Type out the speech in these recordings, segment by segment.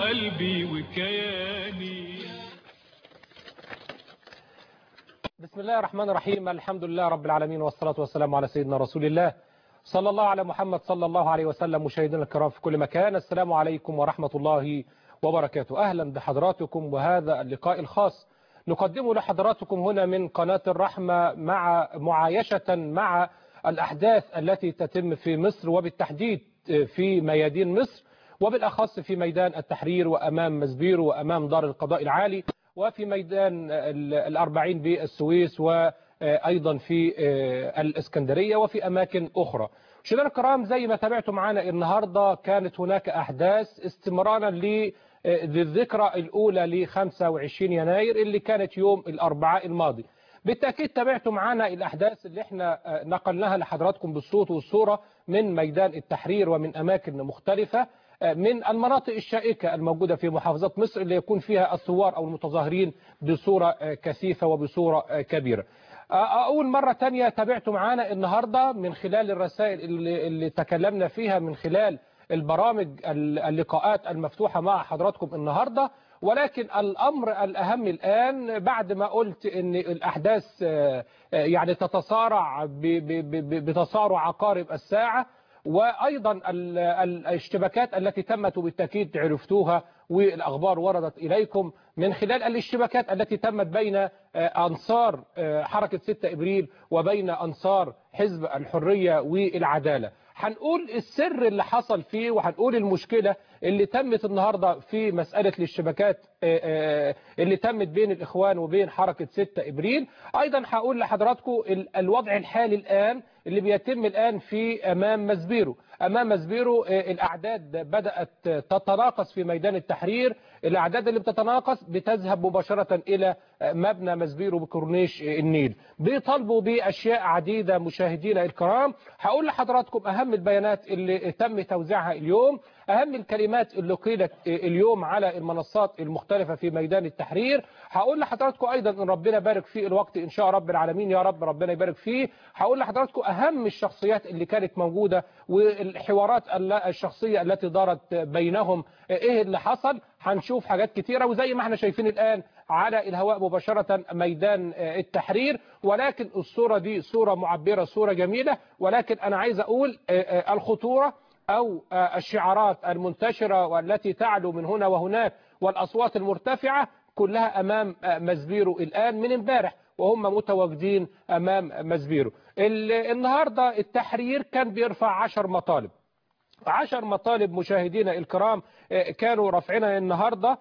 قلبي وكياني بسم الله الرحمن الرحيم الحمد لله رب العالمين والصلاة والسلام على سيدنا رسول الله صلى الله على محمد صلى الله عليه وسلم مشاهدينا الكرام في كل مكان السلام عليكم ورحمة الله وبركاته أهلا بحضراتكم وهذا اللقاء الخاص نقدمه لحضراتكم هنا من قناة الرحمة مع معايشة مع الأحداث التي تتم في مصر وبالتحديد في ميادين مصر وبالأخص في ميدان التحرير وأمام مزبيرو وأمام دار القضاء العالي وفي ميدان الأربعين بالسويس وأيضا في الإسكندرية وفي أماكن أخرى مشاهدينا الكرام زي ما تابعتم معنا النهاردة كانت هناك أحداث استمرارا للذكرى الأولى ل 25 يناير اللي كانت يوم الأربعاء الماضي بالتأكيد تابعتم معنا الأحداث اللي احنا نقلناها لحضراتكم بالصوت والصورة من ميدان التحرير ومن أماكن مختلفة من المناطق الشائكة الموجودة في محافظات مصر اللي يكون فيها الثوار أو المتظاهرين بصورة كثيفة وبصورة كبيرة أول مرة تانية تابعت معانا النهاردة من خلال الرسائل اللي, اللي تكلمنا فيها من خلال البرامج اللقاءات المفتوحة مع حضراتكم النهاردة ولكن الأمر الأهم الآن بعد ما قلت أن الأحداث يعني تتصارع بتصارع عقارب الساعة وأيضا الاشتباكات التي تمت بالتأكيد عرفتوها والأخبار وردت إليكم من خلال الاشتباكات التي تمت بين أنصار حركة 6 إبريل وبين أنصار حزب الحرية والعدالة هنقول السر اللي حصل فيه وهنقول المشكلة اللي تمت النهاردة في مسألة الاشتباكات اللي تمت بين الإخوان وبين حركة 6 إبريل أيضا هقول لحضراتكم الوضع الحالي الآن اللي بيتم الآن في أمام مزبيرو أمام مزبيرو الأعداد بدأت تتناقص في ميدان التحرير الأعداد اللي بتتناقص بتذهب مباشرة إلى مبنى مزبيرو بكورنيش النيل بيطالبوا بأشياء عديدة مشاهدينا الكرام هقول لحضراتكم أهم البيانات اللي تم توزيعها اليوم أهم الكلمات اللي قيلت اليوم على المنصات المختلفة في ميدان التحرير هقول لحضراتكم أيضا إن ربنا بارك في الوقت إن شاء رب العالمين يا رب ربنا يبارك فيه هقول لحضراتكم أهم الشخصيات اللي كانت موجودة والحوارات الشخصية التي دارت بينهم إيه اللي حصل هنشوف حاجات كتيرة وزي ما احنا شايفين الآن على الهواء مباشرة ميدان التحرير ولكن الصورة دي صورة معبرة صورة جميلة ولكن أنا عايز أقول الخطورة أو الشعارات المنتشرة والتي تعلو من هنا وهناك والأصوات المرتفعة كلها أمام مزبيرو الآن من امبارح وهم متواجدين أمام مزبيرو النهاردة التحرير كان بيرفع عشر مطالب عشر مطالب مشاهدينا الكرام كانوا رافعينها النهاردة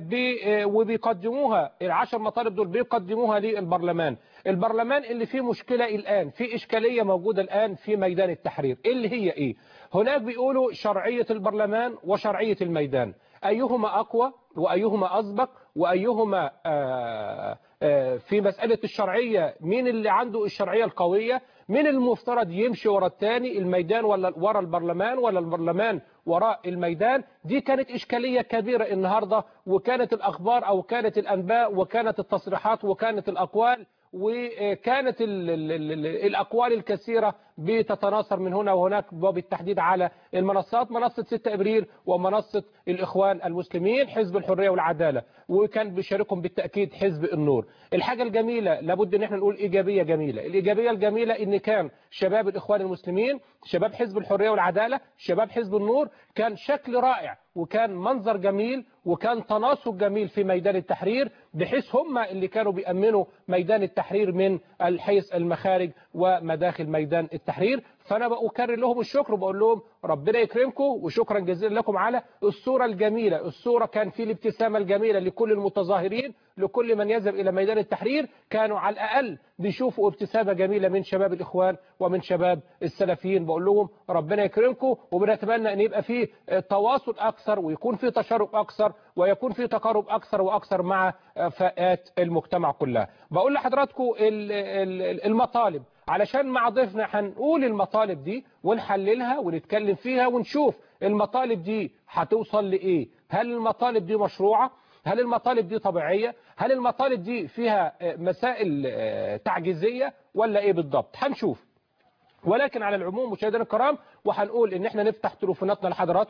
وبيقدموها العشر مطالب دول بيقدموها للبرلمان البرلمان اللي فيه مشكلة الآن في إشكالية موجودة الآن في ميدان التحرير اللي هي إيه هناك بيقولوا شرعية البرلمان وشرعية الميدان أيهما أقوى وأيهما أسبق وأيهما آآ آآ في مسألة الشرعية مين اللي عنده الشرعية القوية مين المفترض يمشي ورا الثاني الميدان ولا ورا البرلمان ولا البرلمان وراء الميدان دي كانت إشكالية كبيرة النهاردة وكانت الأخبار أو كانت الأنباء وكانت التصريحات وكانت الأقوال وكانت ال ال ال الأقوال الكثيرة بتتناثر من هنا وهناك وبالتحديد على المنصات منصة 6 إبريل ومنصة الإخوان المسلمين حزب الحرية والعدالة وكان بيشاركهم بالتأكيد حزب النور الحاجة الجميلة لابد ان احنا نقول إيجابية جميلة الإيجابية الجميلة ان كان شباب الإخوان المسلمين شباب حزب الحرية والعدالة شباب حزب النور كان شكل رائع وكان منظر جميل وكان تناسق جميل في ميدان التحرير بحيث هم اللي كانوا بيأمنوا ميدان التحرير من الحيث المخارج ومداخل ميدان التحرير فأنا بأكرر لهم الشكر وبقول لهم ربنا يكرمكم وشكرا جزيلا لكم على الصورة الجميلة الصورة كان في الابتسامة الجميلة لكل المتظاهرين لكل من يذهب إلى ميدان التحرير كانوا على الأقل بيشوفوا ابتسامة جميلة من شباب الإخوان ومن شباب السلفيين بقول لهم ربنا يكرمكم وبنتمنى أن يبقى فيه تواصل أكثر ويكون فيه تشارك أكثر ويكون فيه تقارب أكثر وأكثر مع فئات المجتمع كلها بقول لحضراتكم المطالب علشان مع ضيفنا هنقول المطالب دي ونحللها ونتكلم فيها ونشوف المطالب دي هتوصل لإيه هل المطالب دي مشروعة هل المطالب دي طبيعية هل المطالب دي فيها مسائل تعجيزية ولا ايه بالضبط هنشوف ولكن على العموم مشاهدينا الكرام وهنقول ان احنا نفتح تليفوناتنا لحضراتكم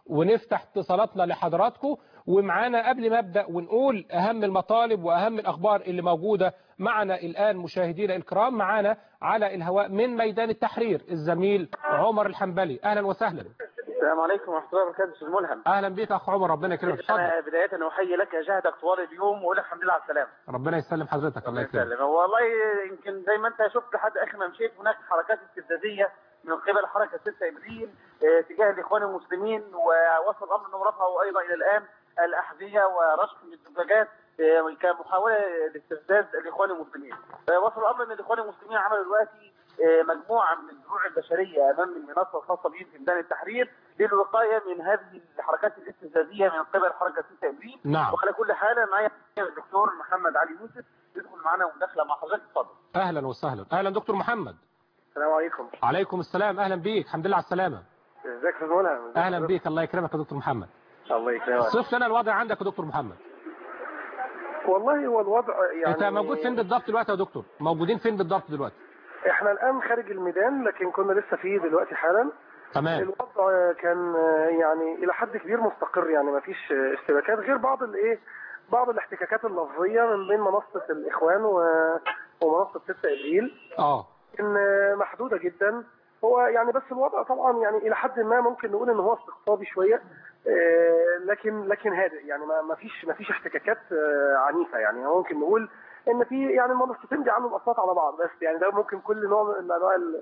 ونفتح اتصالاتنا لحضراتكم ومعانا قبل ما ابدا ونقول اهم المطالب واهم الاخبار اللي موجوده معنا الان مشاهدينا الكرام معانا على الهواء من ميدان التحرير الزميل عمر الحنبلي اهلا وسهلا السلام عليكم ورحمه الله وبركاته استاذ ملهم اهلا بيك اخ عمر ربنا يكرمك اتفضل انا بدايه احيي لك جهدك طوال اليوم واقول لك الحمد لله على السلامه ربنا يسلم حضرتك الله يكرمك يسلم والله يمكن زي ما انت شفت لحد اخر ما مشيت هناك حركات استفزازيه من قبل حركه 6 ابريل اه، تجاه الاخوان المسلمين ووصل الامر انهم رفعوا ايضا الى الان الاحذيه ورشق الزجاجات اه، كمحاوله لاستفزاز الاخوان المسلمين. اه، وصل الامر ان الاخوان المسلمين عملوا دلوقتي اه، مجموعه من الدروع البشريه امام المنصه الخاصه بهم في ميدان التحرير للوقايه من هذه الحركات الاستفزازيه من قبل حركه 6 ابريل نعم. وعلى كل حال أنا معايا الدكتور محمد علي يوسف يدخل معنا مداخله مع حضرتك اتفضل. اهلا وسهلا اهلا دكتور محمد السلام عليكم. عليكم السلام اهلا بيك الحمد لله على السلامه ازيك يا استاذ ملهم؟ اهلا بيك الله يكرمك يا دكتور محمد الله يكرمك. صف لنا الوضع عندك يا دكتور محمد والله هو الوضع يعني انت موجود فين بالضبط دلوقتي يا دكتور موجودين فين بالضبط دلوقتي احنا الان خارج الميدان لكن كنا لسه فيه دلوقتي حالا تمام الوضع كان يعني الى حد كبير مستقر يعني ما فيش اشتباكات غير بعض الايه بعض الاحتكاكات اللفظيه من بين منصه الاخوان و- ومنصه 6 ابريل اه ان محدوده جدا هو يعني بس الوضع طبعا يعني الى حد ما ممكن نقول ان هو استقطابي شويه آه، لكن لكن هادئ يعني ما ما فيش ما فيش احتكاكات آه، عنيفه يعني ممكن نقول ان في يعني المنصتين بيعملوا الاصوات على بعض بس يعني ده ممكن كل نوع من انواع ال-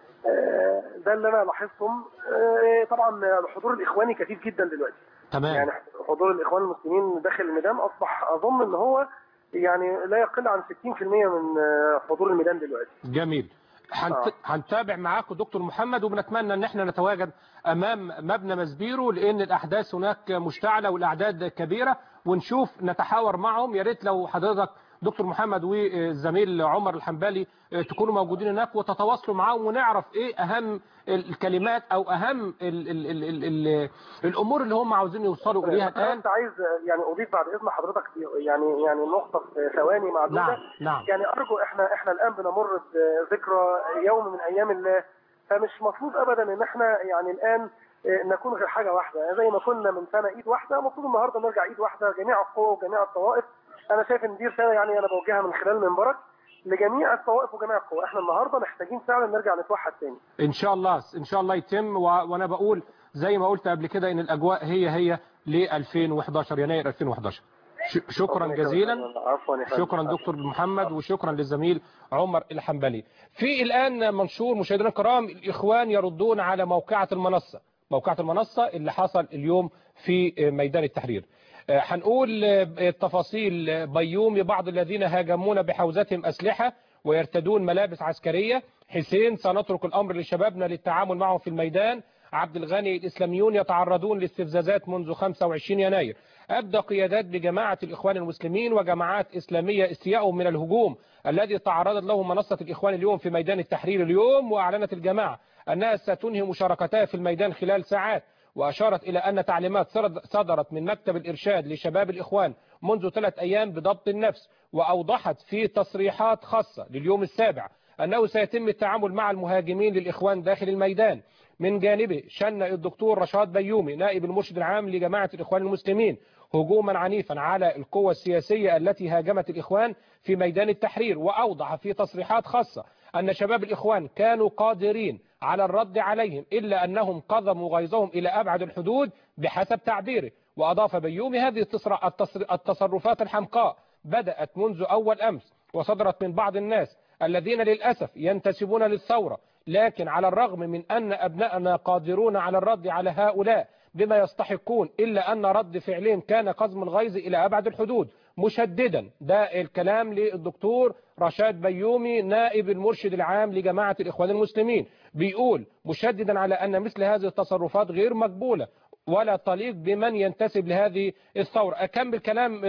آه، ده اللي انا لاحظتهم آه، طبعا الحضور الاخواني كثيف جدا دلوقتي تمام يعني حضور الاخوان المسلمين داخل الميدان اصبح اظن ان هو يعني لا يقل عن 60% من آه، حضور الميدان دلوقتي جميل هنت- آه. هنتابع معاكم دكتور محمد وبنتمنى ان احنا نتواجد امام مبنى مسبيرو لان الاحداث هناك مشتعله والاعداد كبيره ونشوف نتحاور معهم يا ريت لو حضرتك دكتور محمد والزميل عمر الحنبلي تكونوا موجودين هناك وتتواصلوا معاهم ونعرف ايه اهم الكلمات او اهم ال ال ال ال ال الامور اللي هم عاوزين يوصلوا اليها انا الان بس عايز يعني اضيف بعد اذن حضرتك يعني يعني نقطه في ثواني معدوده نعم نعم يعني ارجو احنا احنا الان بنمر بذكرى يوم من ايام الله فمش مفروض ابدا ان احنا يعني الان نكون غير حاجه واحده زي ما كنا من سنه ايد واحده المفروض النهارده نرجع ايد واحده جميع القوى وجميع الطوائف انا شايف ان دي رساله يعني انا بوجهها من خلال منبرك لجميع الطوائف وجميع القوى احنا النهارده محتاجين فعلا نرجع نتوحد تاني ان شاء الله ان شاء الله يتم و... وانا بقول زي ما قلت قبل كده ان الاجواء هي هي ل 2011 يناير 2011 ش... شكرا جزيلا عفوا يا فندم. شكرا دكتور محمد وشكرا للزميل عمر الحنبلي في الآن منشور مشاهدينا الكرام الإخوان يردون على موقعة المنصة موقعة المنصة اللي حصل اليوم في ميدان التحرير آه، هنقول آه، التفاصيل آه، بيومي بعض الذين هاجمون بحوزتهم أسلحة ويرتدون ملابس عسكرية حسين سنترك الأمر لشبابنا للتعامل معهم في الميدان عبد الغني الإسلاميون يتعرضون لاستفزازات منذ 25 يناير أبدى قيادات بجماعة الإخوان المسلمين وجماعات إسلامية استياءهم من الهجوم الذي تعرضت له منصة الإخوان اليوم في ميدان التحرير اليوم وأعلنت الجماعة أنها ستنهي مشاركتها في الميدان خلال ساعات وأشارت إلى أن تعليمات صرد- صدرت من مكتب الإرشاد لشباب الإخوان منذ ثلاث أيام بضبط النفس وأوضحت في تصريحات خاصة لليوم السابع أنه سيتم التعامل مع المهاجمين للإخوان داخل الميدان من جانبه شن الدكتور رشاد بيومي نائب المرشد العام لجماعة الإخوان المسلمين هجوما عنيفا على القوى السياسية التي هاجمت الإخوان في ميدان التحرير وأوضح في تصريحات خاصة أن شباب الإخوان كانوا قادرين على الرد عليهم إلا أنهم قضموا غيظهم إلى أبعد الحدود بحسب تعبيره وأضاف بيومي هذه التصر- التصر- التصرفات الحمقاء بدأت منذ أول أمس وصدرت من بعض الناس الذين للأسف ينتسبون للثورة لكن على الرغم من أن أبنائنا قادرون على الرد على هؤلاء بما يستحقون إلا أن رد فعلهم كان قزم الغيظ إلى أبعد الحدود مشددا ده الكلام للدكتور رشاد بيومي نائب المرشد العام لجماعة الإخوان المسلمين بيقول مشددا على أن مثل هذه التصرفات غير مقبولة ولا تليق بمن ينتسب لهذه الثورة أكمل كلام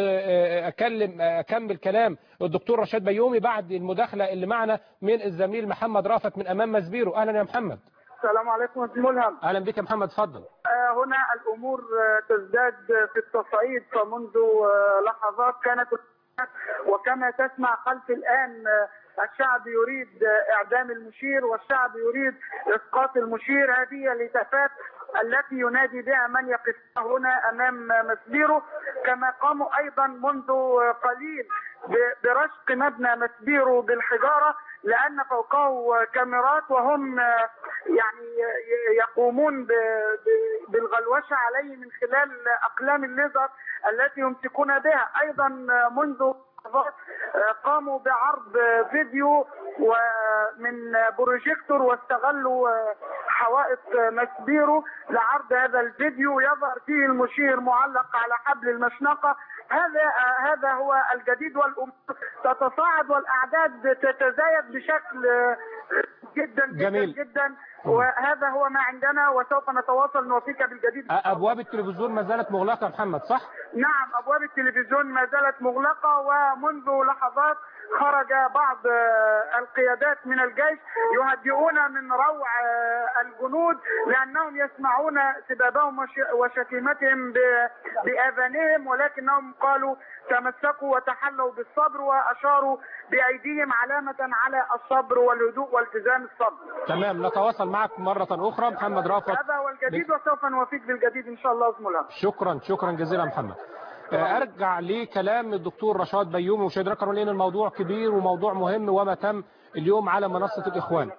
أكلم أكمل كلام الدكتور رشاد بيومي بعد المداخلة اللي معنا من الزميل محمد رافت من أمام مسبيرو أهلا يا محمد السلام عليكم أستاذ ملهم أهلا بك يا محمد اتفضل آه، هنا الأمور آه، تزداد في التصعيد فمنذ آه، لحظات كانت وكما تسمع خلف الآن آه، الشعب يريد آه، إعدام المشير والشعب يريد إسقاط المشير هذه الهتافات التي ينادي بها من يقف هنا امام مسبيرو كما قاموا ايضا منذ قليل ب- برشق مبنى مسبيرو بالحجاره لان فوقه كاميرات وهم يعني ي- يقومون ب- ب- بالغلوشه عليه من خلال اقلام الليزر التي يمسكون بها ايضا منذ لحظات قاموا بعرض فيديو ومن بروجيكتور واستغلوا حوائط مسبيرو لعرض هذا الفيديو يظهر فيه المشير معلق على حبل المشنقة هذا هذا هو الجديد والامور تتصاعد والاعداد تتزايد بشكل جدا جدا جميل. جدا وهذا هو ما عندنا وسوف نتواصل نوفيك بالجديد ابواب التلفزيون ما زالت مغلقه يا محمد صح نعم ابواب التلفزيون ما زالت مغلقه ومنذ لحظات خرج بعض آه، القيادات من الجيش يهدئون من روع آه، الجنود لانهم يسمعون سبابهم وش- وشتيمتهم ب- باذانهم ولكنهم قالوا تمسكوا وتحلوا بالصبر واشاروا بايديهم علامه على الصبر والهدوء والتزام الصبر. تمام نتواصل معك مره اخرى محمد رافت هذا هو الجديد وسوف نوفيك بالجديد ان شاء الله زملاء. شكرا شكرا جزيلا محمد آه، ارجع لكلام الدكتور رشاد بيومي مشاهدينا الكرام لان الموضوع كبير وموضوع مهم وما تم اليوم على منصه الاخوان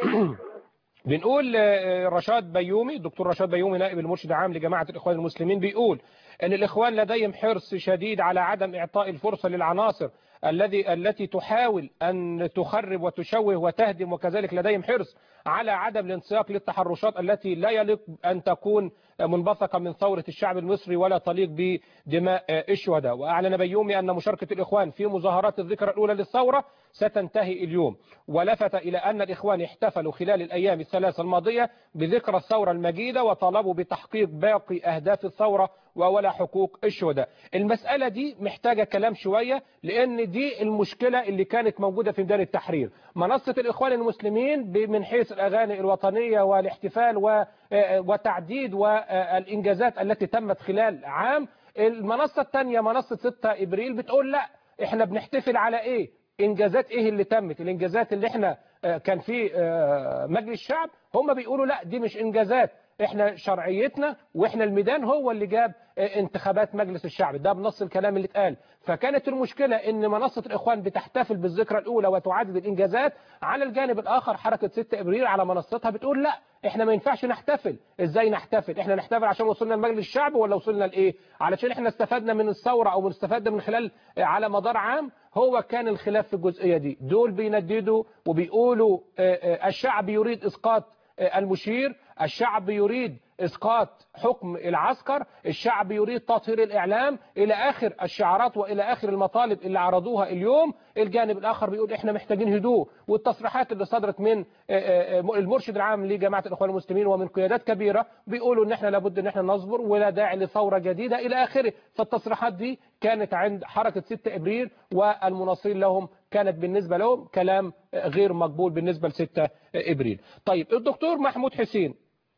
بنقول آه، رشاد بيومي الدكتور رشاد بيومي نائب المرشد العام لجماعه الاخوان المسلمين بيقول ان الاخوان لديهم حرص شديد على عدم اعطاء الفرصه للعناصر الذي التي تحاول ان تخرب وتشوه وتهدم وكذلك لديهم حرص على عدم الانسياق للتحرشات التي لا يليق ان تكون منبثقه من ثوره الشعب المصري ولا تليق بدماء الشهداء واعلن بيومي ان مشاركه الاخوان في مظاهرات الذكرى الاولى للثوره ستنتهي اليوم ولفت الى ان الاخوان احتفلوا خلال الايام الثلاثه الماضيه بذكرى الثوره المجيده وطالبوا بتحقيق باقي اهداف الثوره ولا حقوق الشهداء المساله دي محتاجه كلام شويه لان دي المشكله اللي كانت موجوده في ميدان التحرير منصه الاخوان المسلمين ب- من حيث الاغاني الوطنيه والاحتفال و- آه، وتعديد والانجازات التي تمت خلال عام المنصه الثانيه منصه 6 ابريل بتقول لا احنا بنحتفل على ايه انجازات ايه اللي تمت الانجازات اللي احنا آه، كان في آه، مجلس الشعب هم بيقولوا لا دي مش انجازات احنا شرعيتنا واحنا الميدان هو اللي جاب آه، انتخابات مجلس الشعب ده بنص الكلام اللي اتقال فكانت المشكلة ان منصة الاخوان بتحتفل بالذكرى الاولى وتعدد الانجازات على الجانب الاخر حركة 6 ابريل على منصتها بتقول لا احنا ما ينفعش نحتفل ازاي نحتفل احنا نحتفل عشان وصلنا لمجلس الشعب ولا وصلنا لايه علشان احنا استفدنا من الثورة او استفدنا من خلال آه، على مدار عام هو كان الخلاف في الجزئية دي دول بينددوا وبيقولوا آه، آه، الشعب يريد اسقاط آه، المشير الشعب يريد اسقاط حكم العسكر الشعب يريد تطهير الاعلام الى اخر الشعارات والى اخر المطالب اللي عرضوها اليوم الجانب الاخر بيقول احنا محتاجين هدوء والتصريحات اللي صدرت من آه، آه، آه، المرشد العام لجماعه الاخوان المسلمين ومن قيادات كبيره بيقولوا ان احنا لابد ان احنا نصبر ولا داعي لثوره جديده الى اخره فالتصريحات دي كانت عند حركه 6 ابريل والمناصرين لهم كانت بالنسبه لهم كلام آه، غير مقبول بالنسبه ل 6 ابريل طيب الدكتور محمود حسين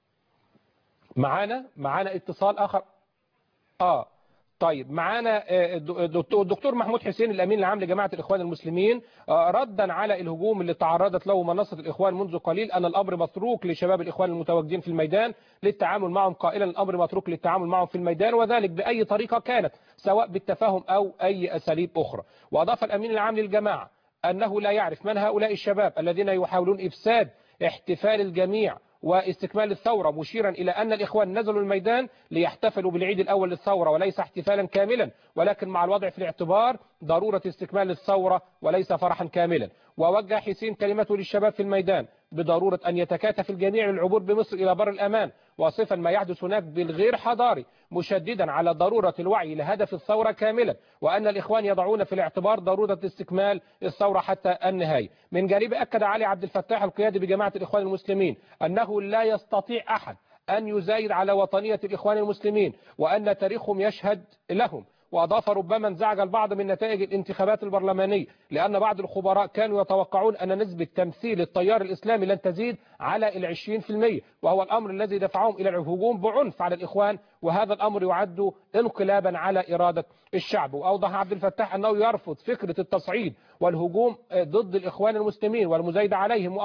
معانا معانا اتصال اخر اه طيب معانا آه، الد- الدكتور الدكتور محمود حسين الامين العام لجماعه الاخوان المسلمين آه، ردا على الهجوم اللي تعرضت له منصه الاخوان منذ قليل ان الامر متروك لشباب الاخوان المتواجدين في الميدان للتعامل معهم قائلا الامر متروك للتعامل معهم في الميدان وذلك باي طريقه كانت سواء بالتفاهم او اي اساليب اخرى واضاف الامين العام للجماعه انه لا يعرف من هؤلاء الشباب الذين يحاولون افساد احتفال الجميع واستكمال الثورة مشيرا إلى أن الإخوان نزلوا الميدان ليحتفلوا بالعيد الأول للثورة وليس احتفالا كاملا ولكن مع الوضع في الاعتبار ضرورة استكمال الثورة وليس فرحا كاملا ووجه حسين كلمته للشباب في الميدان بضرورة أن يتكاتف الجميع للعبور بمصر إلى بر الأمان واصفا ما يحدث هناك بالغير حضاري مشددا على ضرورة الوعي لهدف الثورة كاملا وأن الإخوان يضعون في الاعتبار ضرورة استكمال الثورة حتى النهاية من جانبه أكد علي عبد الفتاح القيادي بجماعة الإخوان المسلمين أنه لا يستطيع أحد أن يزايد على وطنية الإخوان المسلمين وأن تاريخهم يشهد لهم وأضاف ربما انزعج البعض من نتائج الانتخابات البرلمانية لأن بعض الخبراء كانوا يتوقعون أن نسبة تمثيل التيار الإسلامي لن تزيد على العشرين في المية وهو الأمر الذي دفعهم إلى الهجوم بعنف على الإخوان وهذا الأمر يعد انقلابا على إرادة الشعب وأوضح عبد الفتاح أنه يرفض فكرة التصعيد والهجوم ضد الإخوان المسلمين والمزايدة عليهم وأضاف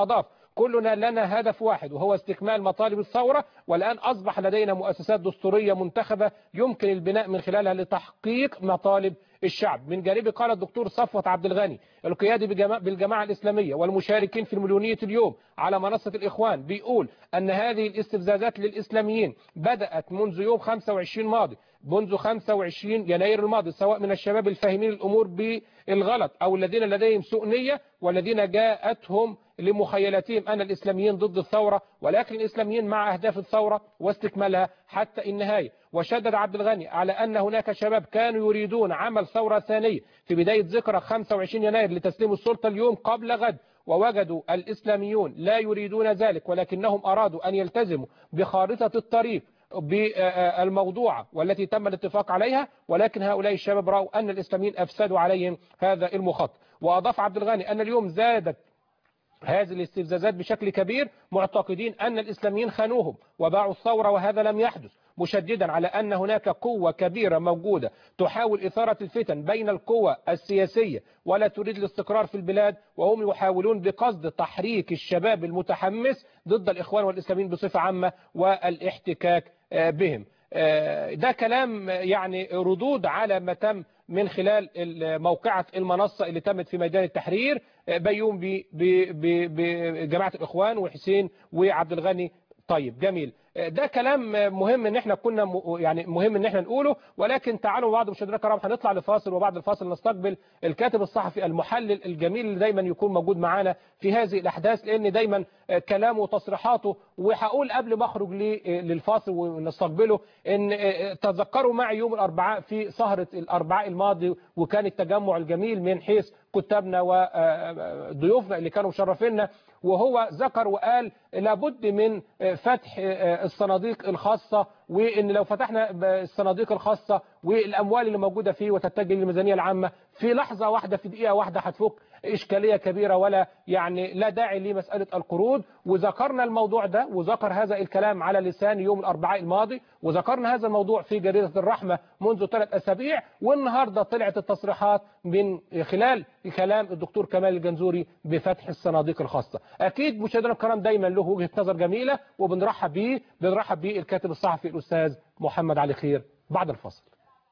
كلنا لنا هدف واحد وهو استكمال مطالب الثورة والآن أصبح لدينا مؤسسات دستورية منتخبة يمكن البناء من خلالها لتحقيق مطالب الشعب من جانبه قال الدكتور صفوت عبد الغني القيادي بجماعة بالجماعة الإسلامية والمشاركين في المليونية اليوم على منصة الإخوان بيقول أن هذه الاستفزازات للإسلاميين بدأت منذ يوم 25 ماضي منذ 25 يناير الماضي سواء من الشباب الفاهمين الأمور بالغلط أو الذين لديهم سوء نية والذين جاءتهم لمخيلتهم أن الإسلاميين ضد الثورة ولكن الإسلاميين مع أهداف الثورة واستكمالها حتى النهاية وشدد عبد الغني على أن هناك شباب كانوا يريدون عمل ثورة ثانية في بداية ذكرى 25 يناير لتسليم السلطة اليوم قبل غد ووجدوا الإسلاميون لا يريدون ذلك ولكنهم أرادوا أن يلتزموا بخارطة الطريق بالموضوعة والتي تم الاتفاق عليها ولكن هؤلاء الشباب رأوا أن الإسلاميين أفسدوا عليهم هذا المخطط وأضاف عبد الغني أن اليوم زادت هذه الاستفزازات بشكل كبير معتقدين أن الإسلاميين خانوهم وباعوا الثورة وهذا لم يحدث مشددا على أن هناك قوة كبيرة موجودة تحاول إثارة الفتن بين القوى السياسية ولا تريد الاستقرار في البلاد وهم يحاولون بقصد تحريك الشباب المتحمس ضد الإخوان والإسلاميين بصفة عامة والاحتكاك بهم ده كلام يعني ردود على ما تم من خلال موقعة المنصة اللي تمت في ميدان التحرير بيوم بجماعة الإخوان وحسين وعبد الغني طيب جميل ده كلام مهم ان احنا كنا يعني مهم ان احنا نقوله ولكن تعالوا بعض مشاهدينا الكرام هنطلع لفاصل وبعد الفاصل نستقبل الكاتب الصحفي المحلل الجميل اللي دايما يكون موجود معانا في هذه الاحداث لان دايما كلامه وتصريحاته وهقول قبل ما اخرج للفاصل ونستقبله ان تذكروا معي يوم الاربعاء في سهره الاربعاء الماضي وكان التجمع الجميل من حيث كتابنا وضيوفنا اللي كانوا مشرفينا وهو ذكر وقال لابد من فتح الصناديق الخاصة وان لو فتحنا الصناديق الخاصة والاموال اللي موجودة فيه وتتجه للميزانية العامة في لحظة واحدة في دقيقة واحدة هتفك إشكالية كبيرة ولا يعني لا داعي لمسألة القروض وذكرنا الموضوع ده وذكر هذا الكلام على لسان يوم الأربعاء الماضي وذكرنا هذا الموضوع في جريدة الرحمة منذ ثلاث أسابيع والنهاردة طلعت التصريحات من خلال كلام الدكتور كمال الجنزوري بفتح الصناديق الخاصة أكيد مشاهدينا الكرام دايما له وجهة نظر جميلة وبنرحب بيه بنرحب بيه الكاتب الصحفي الأستاذ محمد علي خير بعد الفصل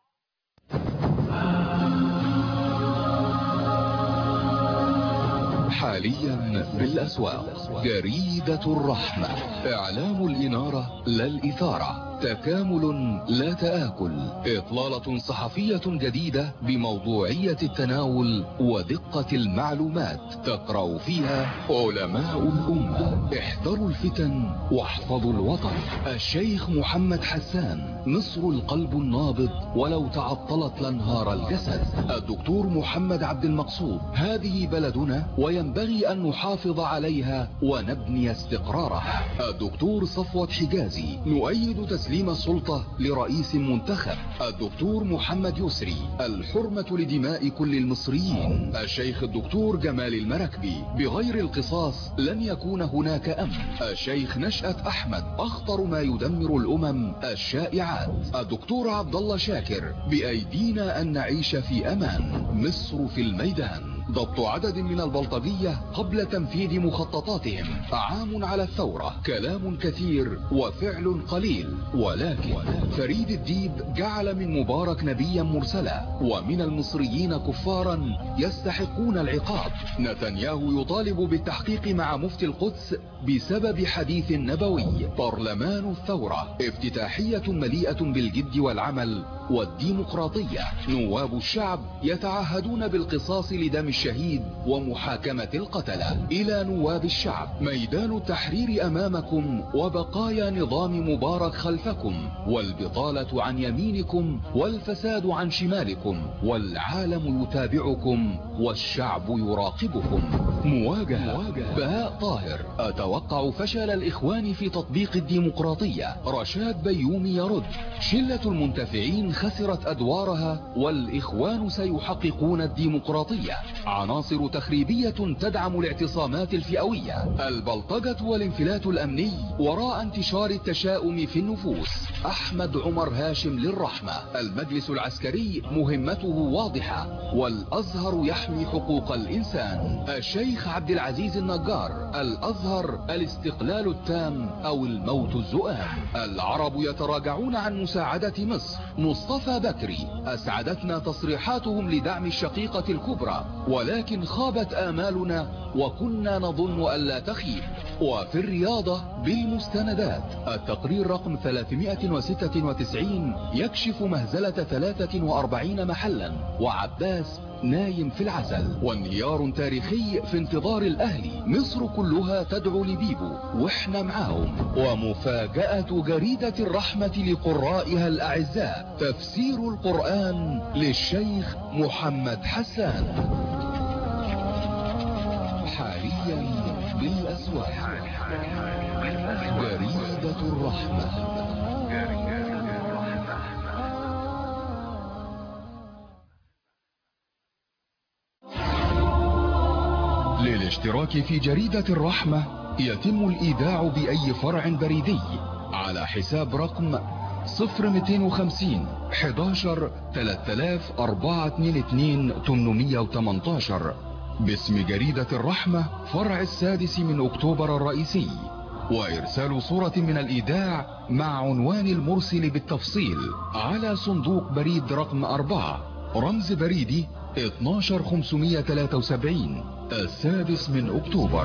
حاليا بالأسواق جريدة الرحمة إعلام الإنارة لا الإثارة تكامل لا تآكل إطلالة صحفية جديدة بموضوعية التناول ودقة المعلومات تقرأ فيها علماء الأمة احذروا الفتن واحفظوا الوطن الشيخ محمد حسان مصر القلب النابض ولو تعطلت لانهار الجسد الدكتور محمد عبد المقصود هذه بلدنا وينبغي أن نحافظ عليها ونبني استقرارها الدكتور صفوت حجازي نؤيد تسليم السلطة لرئيس منتخب الدكتور محمد يسري الحرمة لدماء كل المصريين الشيخ الدكتور جمال المركبي بغير القصاص لن يكون هناك أمن الشيخ نشأة أحمد أخطر ما يدمر الأمم الشائعات الدكتور عبد الله شاكر بأيدينا أن نعيش في أمان مصر في الميدان ضبط عدد من البلطجية قبل تنفيذ مخططاتهم عام على الثورة كلام كثير وفعل قليل ولكن فريد الديب جعل من مبارك نبيا مرسلا ومن المصريين كفارا يستحقون العقاب نتنياهو يطالب بالتحقيق مع مفتي القدس بسبب حديث نبوي برلمان الثورة افتتاحية مليئة بالجد والعمل والديمقراطية نواب الشعب يتعهدون بالقصاص لدم الشهيد ومحاكمة القتلة إلى نواب الشعب ميدان التحرير أمامكم وبقايا نظام مبارك خلفكم والبطالة عن يمينكم والفساد عن شمالكم والعالم يتابعكم والشعب يراقبكم مواجهة بهاء طاهر أتوقع فشل الإخوان في تطبيق الديمقراطية رشاد بيومي يرد شلة المنتفعين خسرت أدوارها والإخوان سيحققون الديمقراطية عناصر تخريبية تدعم الاعتصامات الفئوية البلطجة والانفلات الأمني وراء انتشار التشاؤم في النفوس أحمد عمر هاشم للرحمة المجلس العسكري مهمته واضحة والأزهر يحمي حقوق الإنسان الشيخ عبد العزيز النجار الأزهر الاستقلال التام أو الموت الزؤام العرب يتراجعون عن مساعدة مصر مصطفى بكري أسعدتنا تصريحاتهم لدعم الشقيقة الكبرى ولكن خابت آمالنا وكنا نظن ألا تخيب وفي الرياضة بالمستندات التقرير رقم 396 يكشف مهزلة 43 محلا وعباس نايم في العسل وانهيار تاريخي في انتظار الأهلي مصر كلها تدعو لبيبو واحنا معاهم ومفاجأة جريدة الرحمة لقرائها الأعزاء تفسير القرآن للشيخ محمد حسان حاليا بالأسواق جريدة الرحمة للاشتراك في جريدة الرحمة يتم الإيداع بأي فرع بريدي على حساب رقم 0250 11 3422 818 باسم جريدة الرحمة فرع السادس من أكتوبر الرئيسي وإرسال صورة من الإيداع مع عنوان المرسل بالتفصيل على صندوق بريد رقم 4 رمز بريدي 12573 السادس من أكتوبر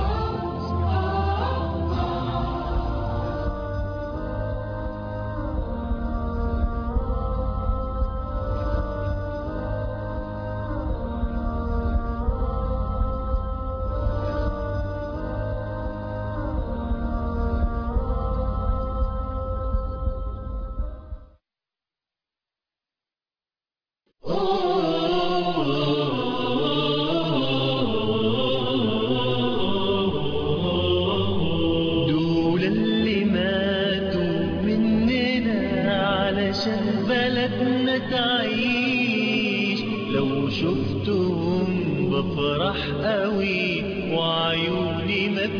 دول اللي ماتوا مننا علشان بلدنا تعيش لو شفتهم بفرح قوي وعيوني ما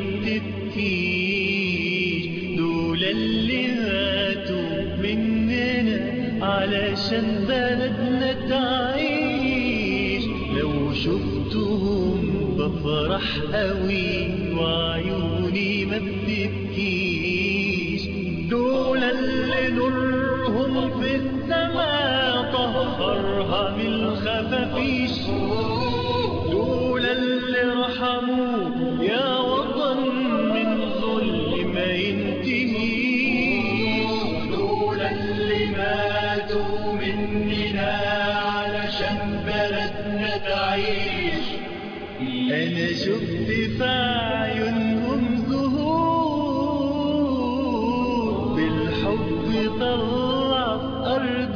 بتبكيش دول اللي ماتوا مننا علشان بلدنا تعيش لو شفتهم بفرح قوي وعيوني ما بتبكيش دول اللي نورهم في السماء طهرها من الخفافيش دول اللي رحموا يا وطن من ظلم ما ينتهيش دول اللي ماتوا مننا علشان بلدنا تعيش انا شفت في عيونهم زهور بالحب طلع ارض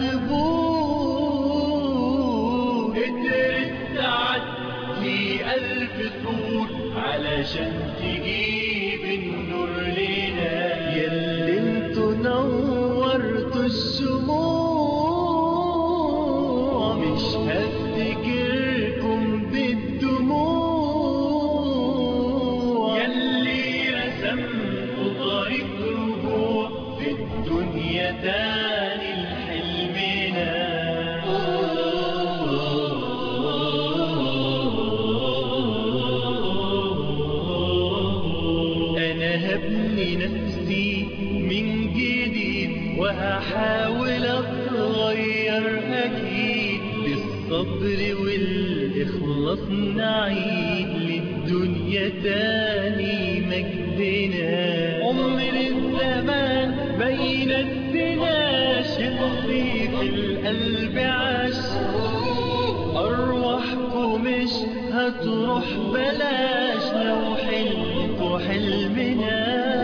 بور قدرت تعدي الف سور علشان تجيب النور لنا ياللي انتوا نورتوا الشموع مش هفتكركم بالدموع ياللي رسمتوا طريق رجوع في الدنيا تاني لحلمنا انا هبني نفسي من جديد وهحاول اتغير اكيد بالصبر والاخلاص نعيد للدنيا تاني مجدنا عمر الزمان بين الدنا شخصي في القلب عاش أرواحكم مش هتروح بلاش لو حلمكوا حلمنا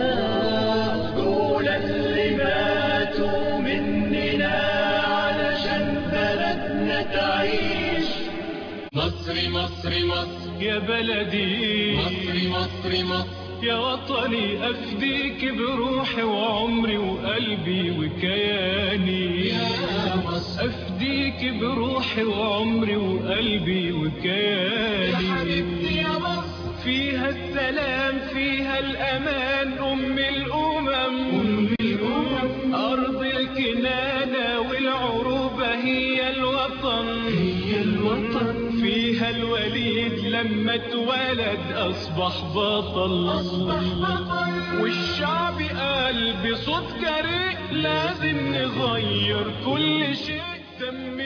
دول اللي ماتوا مننا علشان بلدنا تعيش مصري مصري مصر يا بلدي مصري مصري مصر يا وطني أفديك بروحي وعمري وقلبي وكياني يا مصر أفديك بروحي وعمري وقلبي يا وكياني حبيبتي يا مصر فيها السلام فيها الأمان أم الأمم أم الأمم أرض الكنانة والعروبة هي الوطن هي الوطن فيها الوليد لما اتولد أصبح بطل أصبح بطل والشعب قال بصوت جريء لازم نغير كل شيء دم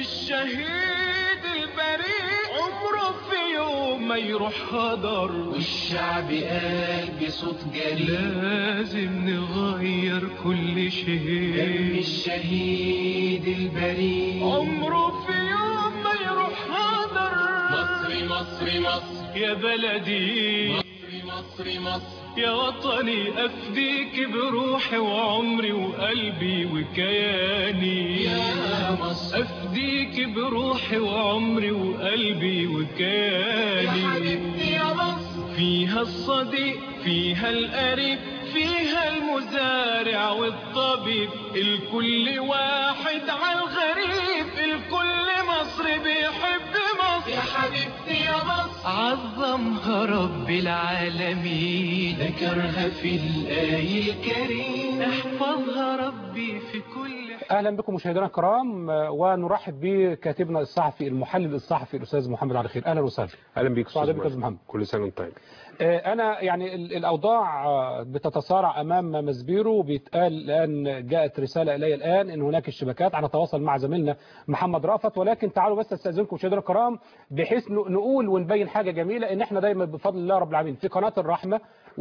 الشهيد البريء عمره في يوم ما يروح هدر والشعب قال بصوت جريء لازم نغير كل شيء دم الشهيد البريء عمره في يوم ما يروح هدر مصر مصر مصر يا بلدي مصر مصر مصر يا وطني أفديك بروحي وعمري وقلبي وكياني يا مصر أفديك بروحي وعمري وقلبي يا وكياني حبيبتي يا مصر فيها الصديق فيها القريب فيها المزارع والطبيب الكل واحد على الغريب الكل مصر بيحب مصر يا حبيبتي يا مصر عظمها رب العالمين ذكرها في الآي الكريم احفظها ربي في كل اهلا بكم مشاهدينا الكرام آه، ونرحب بكاتبنا الصحفي المحلل الصحفي الاستاذ محمد علي خير اهلا وسهلا اهلا بيك سعداء استاذ بك يا أستاذ محمد. كل سنه وانت طيب آه، انا يعني ال- الاوضاع آه، بتتصارع امام مسبيرو بيتقال الان جاءت رساله الي الان ان هناك اشتباكات على تواصل مع زميلنا محمد رافت ولكن تعالوا بس استاذنكم مشاهدينا الكرام بحيث ن- نقول ونبين حاجه جميله ان احنا دايما بفضل الله رب العالمين في قناه الرحمه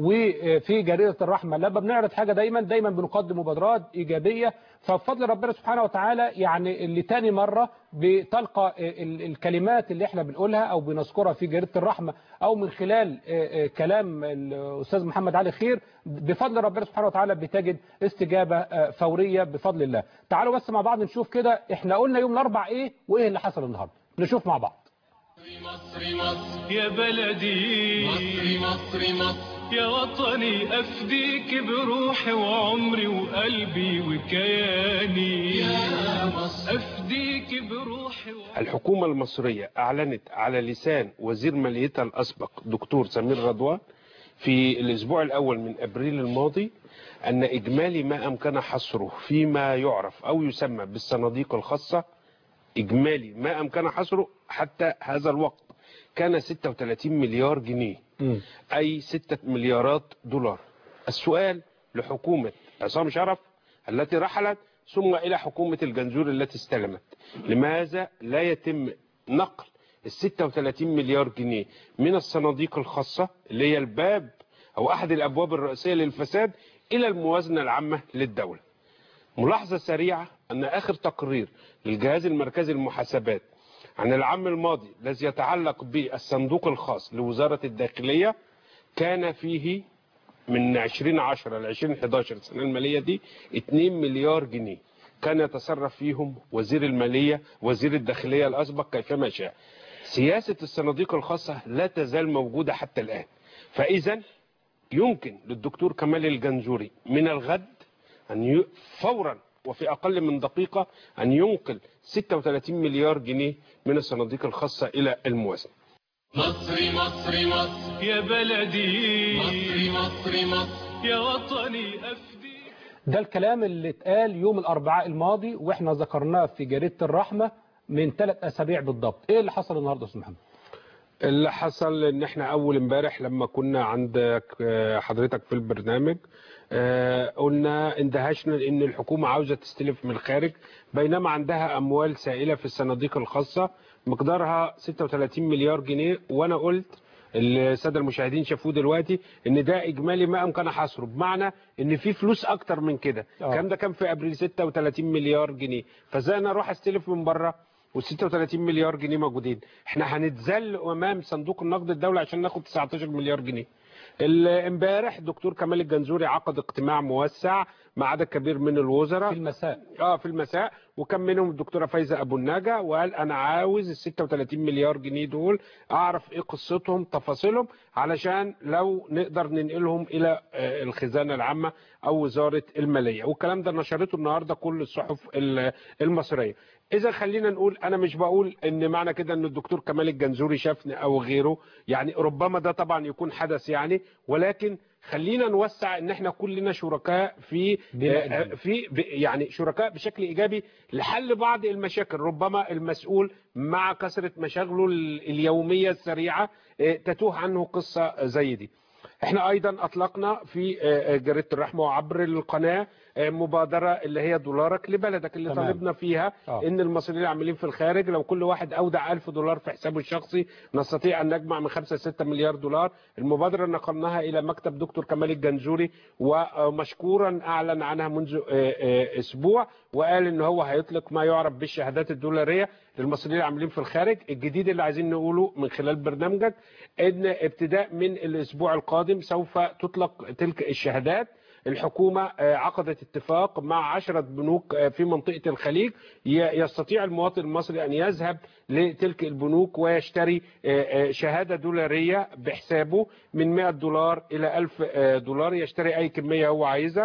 وفي جريده الرحمه لما بنعرض حاجه دايما دايما بنقدم مبادرات ايجابيه فبفضل ربنا سبحانه وتعالى يعني لتاني مره بتلقى ال- الكلمات اللي احنا بنقولها او بنذكرها في جريده الرحمه او من خلال آه، آه، كلام الاستاذ محمد علي خير بفضل ربنا سبحانه وتعالى بتجد استجابه آه، فوريه بفضل الله تعالوا بس مع بعض نشوف كده احنا قلنا يوم الاربع ايه وايه اللي حصل النهارده نشوف مع بعض مصر مصر يا بلدي مصر مصر مصر يا وطني أفديك بروحي وعمري وقلبي وكياني يا مصر أفديك بروحي وعمري الحكومه المصريه اعلنت على لسان وزير ماليتها الاسبق دكتور سمير رضوان في الاسبوع الاول من ابريل الماضي ان اجمالي ما امكن حصره فيما يعرف او يسمى بالصناديق الخاصه اجمالي ما امكن حصره حتى هذا الوقت كان 36 مليار جنيه أي ستة مليارات دولار السؤال لحكومة عصام شرف التي رحلت ثم إلى حكومة الجنزور التي استلمت لماذا لا يتم نقل ال 36 مليار جنيه من الصناديق الخاصة اللي هي الباب أو أحد الأبواب الرئيسية للفساد إلى الموازنة العامة للدولة ملاحظة سريعة أن آخر تقرير للجهاز المركزي للمحاسبات عن العام الماضي الذي يتعلق بالصندوق الخاص لوزارة الداخلية كان فيه من 2010 ل 2011 السنة المالية دي 2 مليار جنيه كان يتصرف فيهم وزير المالية وزير الداخلية الأسبق كيفما شاء سياسة الصناديق الخاصة لا تزال موجودة حتى الآن فإذا يمكن للدكتور كمال الجنزوري من الغد أن ي... فورا وفي أقل من دقيقة أن ينقل 36 مليار جنيه من الصناديق الخاصة إلى الموازنة مصر مصر مصر يا بلدي مصر مصر مصر يا وطني أفديك ده الكلام اللي اتقال يوم الاربعاء الماضي واحنا ذكرناه في جريده الرحمه من ثلاث اسابيع بالضبط ايه اللي حصل النهارده يا استاذ محمد اللي حصل ان احنا اول امبارح لما كنا عندك آه، حضرتك في البرنامج آه، قلنا اندهشنا ان الحكومة عاوزة تستلف من الخارج بينما عندها اموال سائلة في الصناديق الخاصة مقدارها 36 مليار جنيه وانا قلت الساده المشاهدين شافوه دلوقتي ان ده اجمالي ما امكن حصره بمعنى ان في فلوس اكتر من كده آه. الكلام ده كان في ابريل 36 مليار جنيه فازاي انا اروح استلف من بره و36 مليار جنيه موجودين احنا هنتذل امام صندوق النقد الدولي عشان ناخد 19 مليار جنيه ال- امبارح دكتور كمال الجنزوري عقد اجتماع موسع مع عدد كبير من الوزراء في المساء اه في المساء وكان منهم الدكتوره فايزه ابو النجا وقال انا عاوز ال 36 مليار جنيه دول اعرف ايه قصتهم تفاصيلهم علشان لو نقدر ننقلهم الى آه، الخزانه العامه او وزاره الماليه والكلام ده نشرته النهارده كل الصحف ال- المصريه اذا خلينا نقول انا مش بقول ان معنى كده ان الدكتور كمال الجنزوري شافني او غيره يعني ربما ده طبعا يكون حدث يعني ولكن خلينا نوسع ان احنا كلنا شركاء في بلا آه، إنهاء. في ب- يعني شركاء بشكل ايجابي لحل بعض المشاكل ربما المسؤول مع كثره مشاغله ال- اليوميه السريعه آه، تتوه عنه قصه زي دي احنا ايضا اطلقنا في آه، آه، جريده الرحمه وعبر القناه آه، مبادره اللي هي دولارك لبلدك اللي تمام. طالبنا فيها آه. ان المصريين العاملين في الخارج لو كل واحد اودع 1000 دولار في حسابه الشخصي نستطيع ان نجمع من 5 ل 6 مليار دولار المبادره نقلناها الى مكتب دكتور كمال الجنزوري ومشكورا اعلن عنها منذ آه، آه، اسبوع وقال ان هو هيطلق ما يعرف بالشهادات الدولاريه للمصريين العاملين في الخارج الجديد اللي عايزين نقوله من خلال برنامجك ان ابتداء من الاسبوع القادم سوف تطلق تلك الشهادات الحكومة آه، عقدت اتفاق مع عشرة بنوك آه، في منطقة الخليج ي- يستطيع المواطن المصري أن يذهب لتلك البنوك ويشتري آه، آه، شهادة دولارية بحسابه من 100 دولار إلى 1000 آه، دولار يشتري أي كمية هو عايزها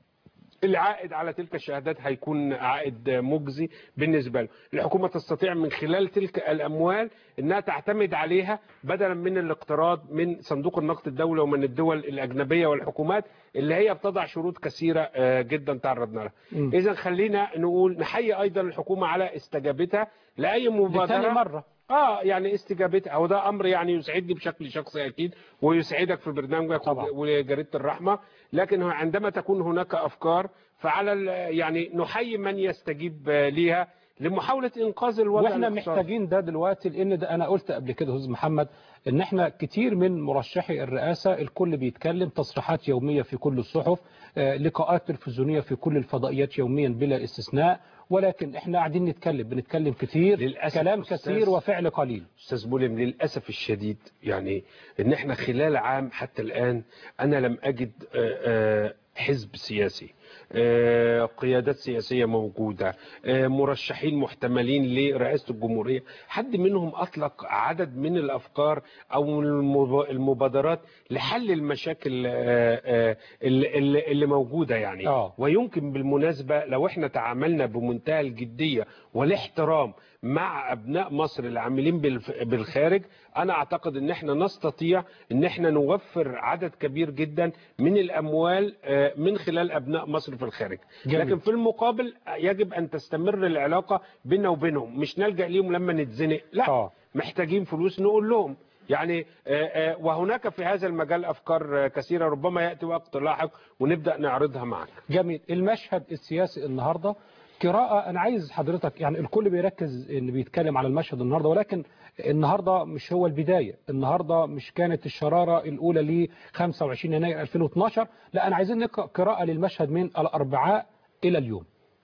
العائد على تلك الشهادات هيكون عائد مجزي بالنسبة له الحكومة تستطيع من خلال تلك الأموال أنها تعتمد عليها بدلا من الاقتراض من صندوق النقد الدولي ومن الدول الأجنبية والحكومات اللي هي بتضع شروط كثيرة آه، جدا تعرضنا لها مم. إذا خلينا نقول نحيي أيضا الحكومة على استجابتها لأي مبادرة لتاني مرة اه يعني استجابتها او ده امر يعني يسعدني بشكل شخصي اكيد ويسعدك في برنامجك طبعا. وجريده الرحمه لكن هو عندما تكون هناك افكار فعلى ال- يعني نحيي من يستجيب آه، ليها لمحاوله انقاذ الوضع واحنا الاقتصادي. محتاجين ده دلوقتي لان ده انا قلت قبل كده يا استاذ محمد ان احنا كتير من مرشحي الرئاسه الكل بيتكلم تصريحات يوميه في كل الصحف آه، لقاءات تلفزيونيه في كل الفضائيات يوميا بلا استثناء ولكن احنا قاعدين نتكلم بنتكلم كتير للأسف كلام أستاذ. كثير وفعل قليل استاذ بولم للاسف الشديد يعني ان احنا خلال عام حتى الان انا لم اجد آه، آه، حزب سياسي آه، قيادات سياسيه موجوده آه، مرشحين محتملين لرئاسه الجمهوريه حد منهم اطلق عدد من الافكار او المب- المبادرات لحل المشاكل آه، آه، اللي اللي- اللي موجوده يعني آه. ويمكن بالمناسبه لو احنا تعاملنا بمنتهى الجديه والاحترام مع ابناء مصر العاملين بالف- بالخارج انا اعتقد ان احنا نستطيع ان احنا نوفر عدد كبير جدا من الاموال آه، من خلال ابناء مصر في الخارج جميل. لكن في المقابل يجب ان تستمر العلاقه بيننا وبينهم مش نلجا ليهم لما نتزنق لا آه. محتاجين فلوس نقول لهم يعني آه، آه، وهناك في هذا المجال افكار آه، كثيره ربما ياتي وقت لاحق ونبدا نعرضها معك جميل المشهد السياسي النهارده قراءة أنا عايز حضرتك يعني الكل بيركز إن بيتكلم على المشهد النهارده ولكن النهارده مش هو البداية، النهارده مش كانت الشرارة الأولى ل 25 يناير 2012، لا أنا عايزين نقرأ قراءة للمشهد من الأربعاء إلى اليوم.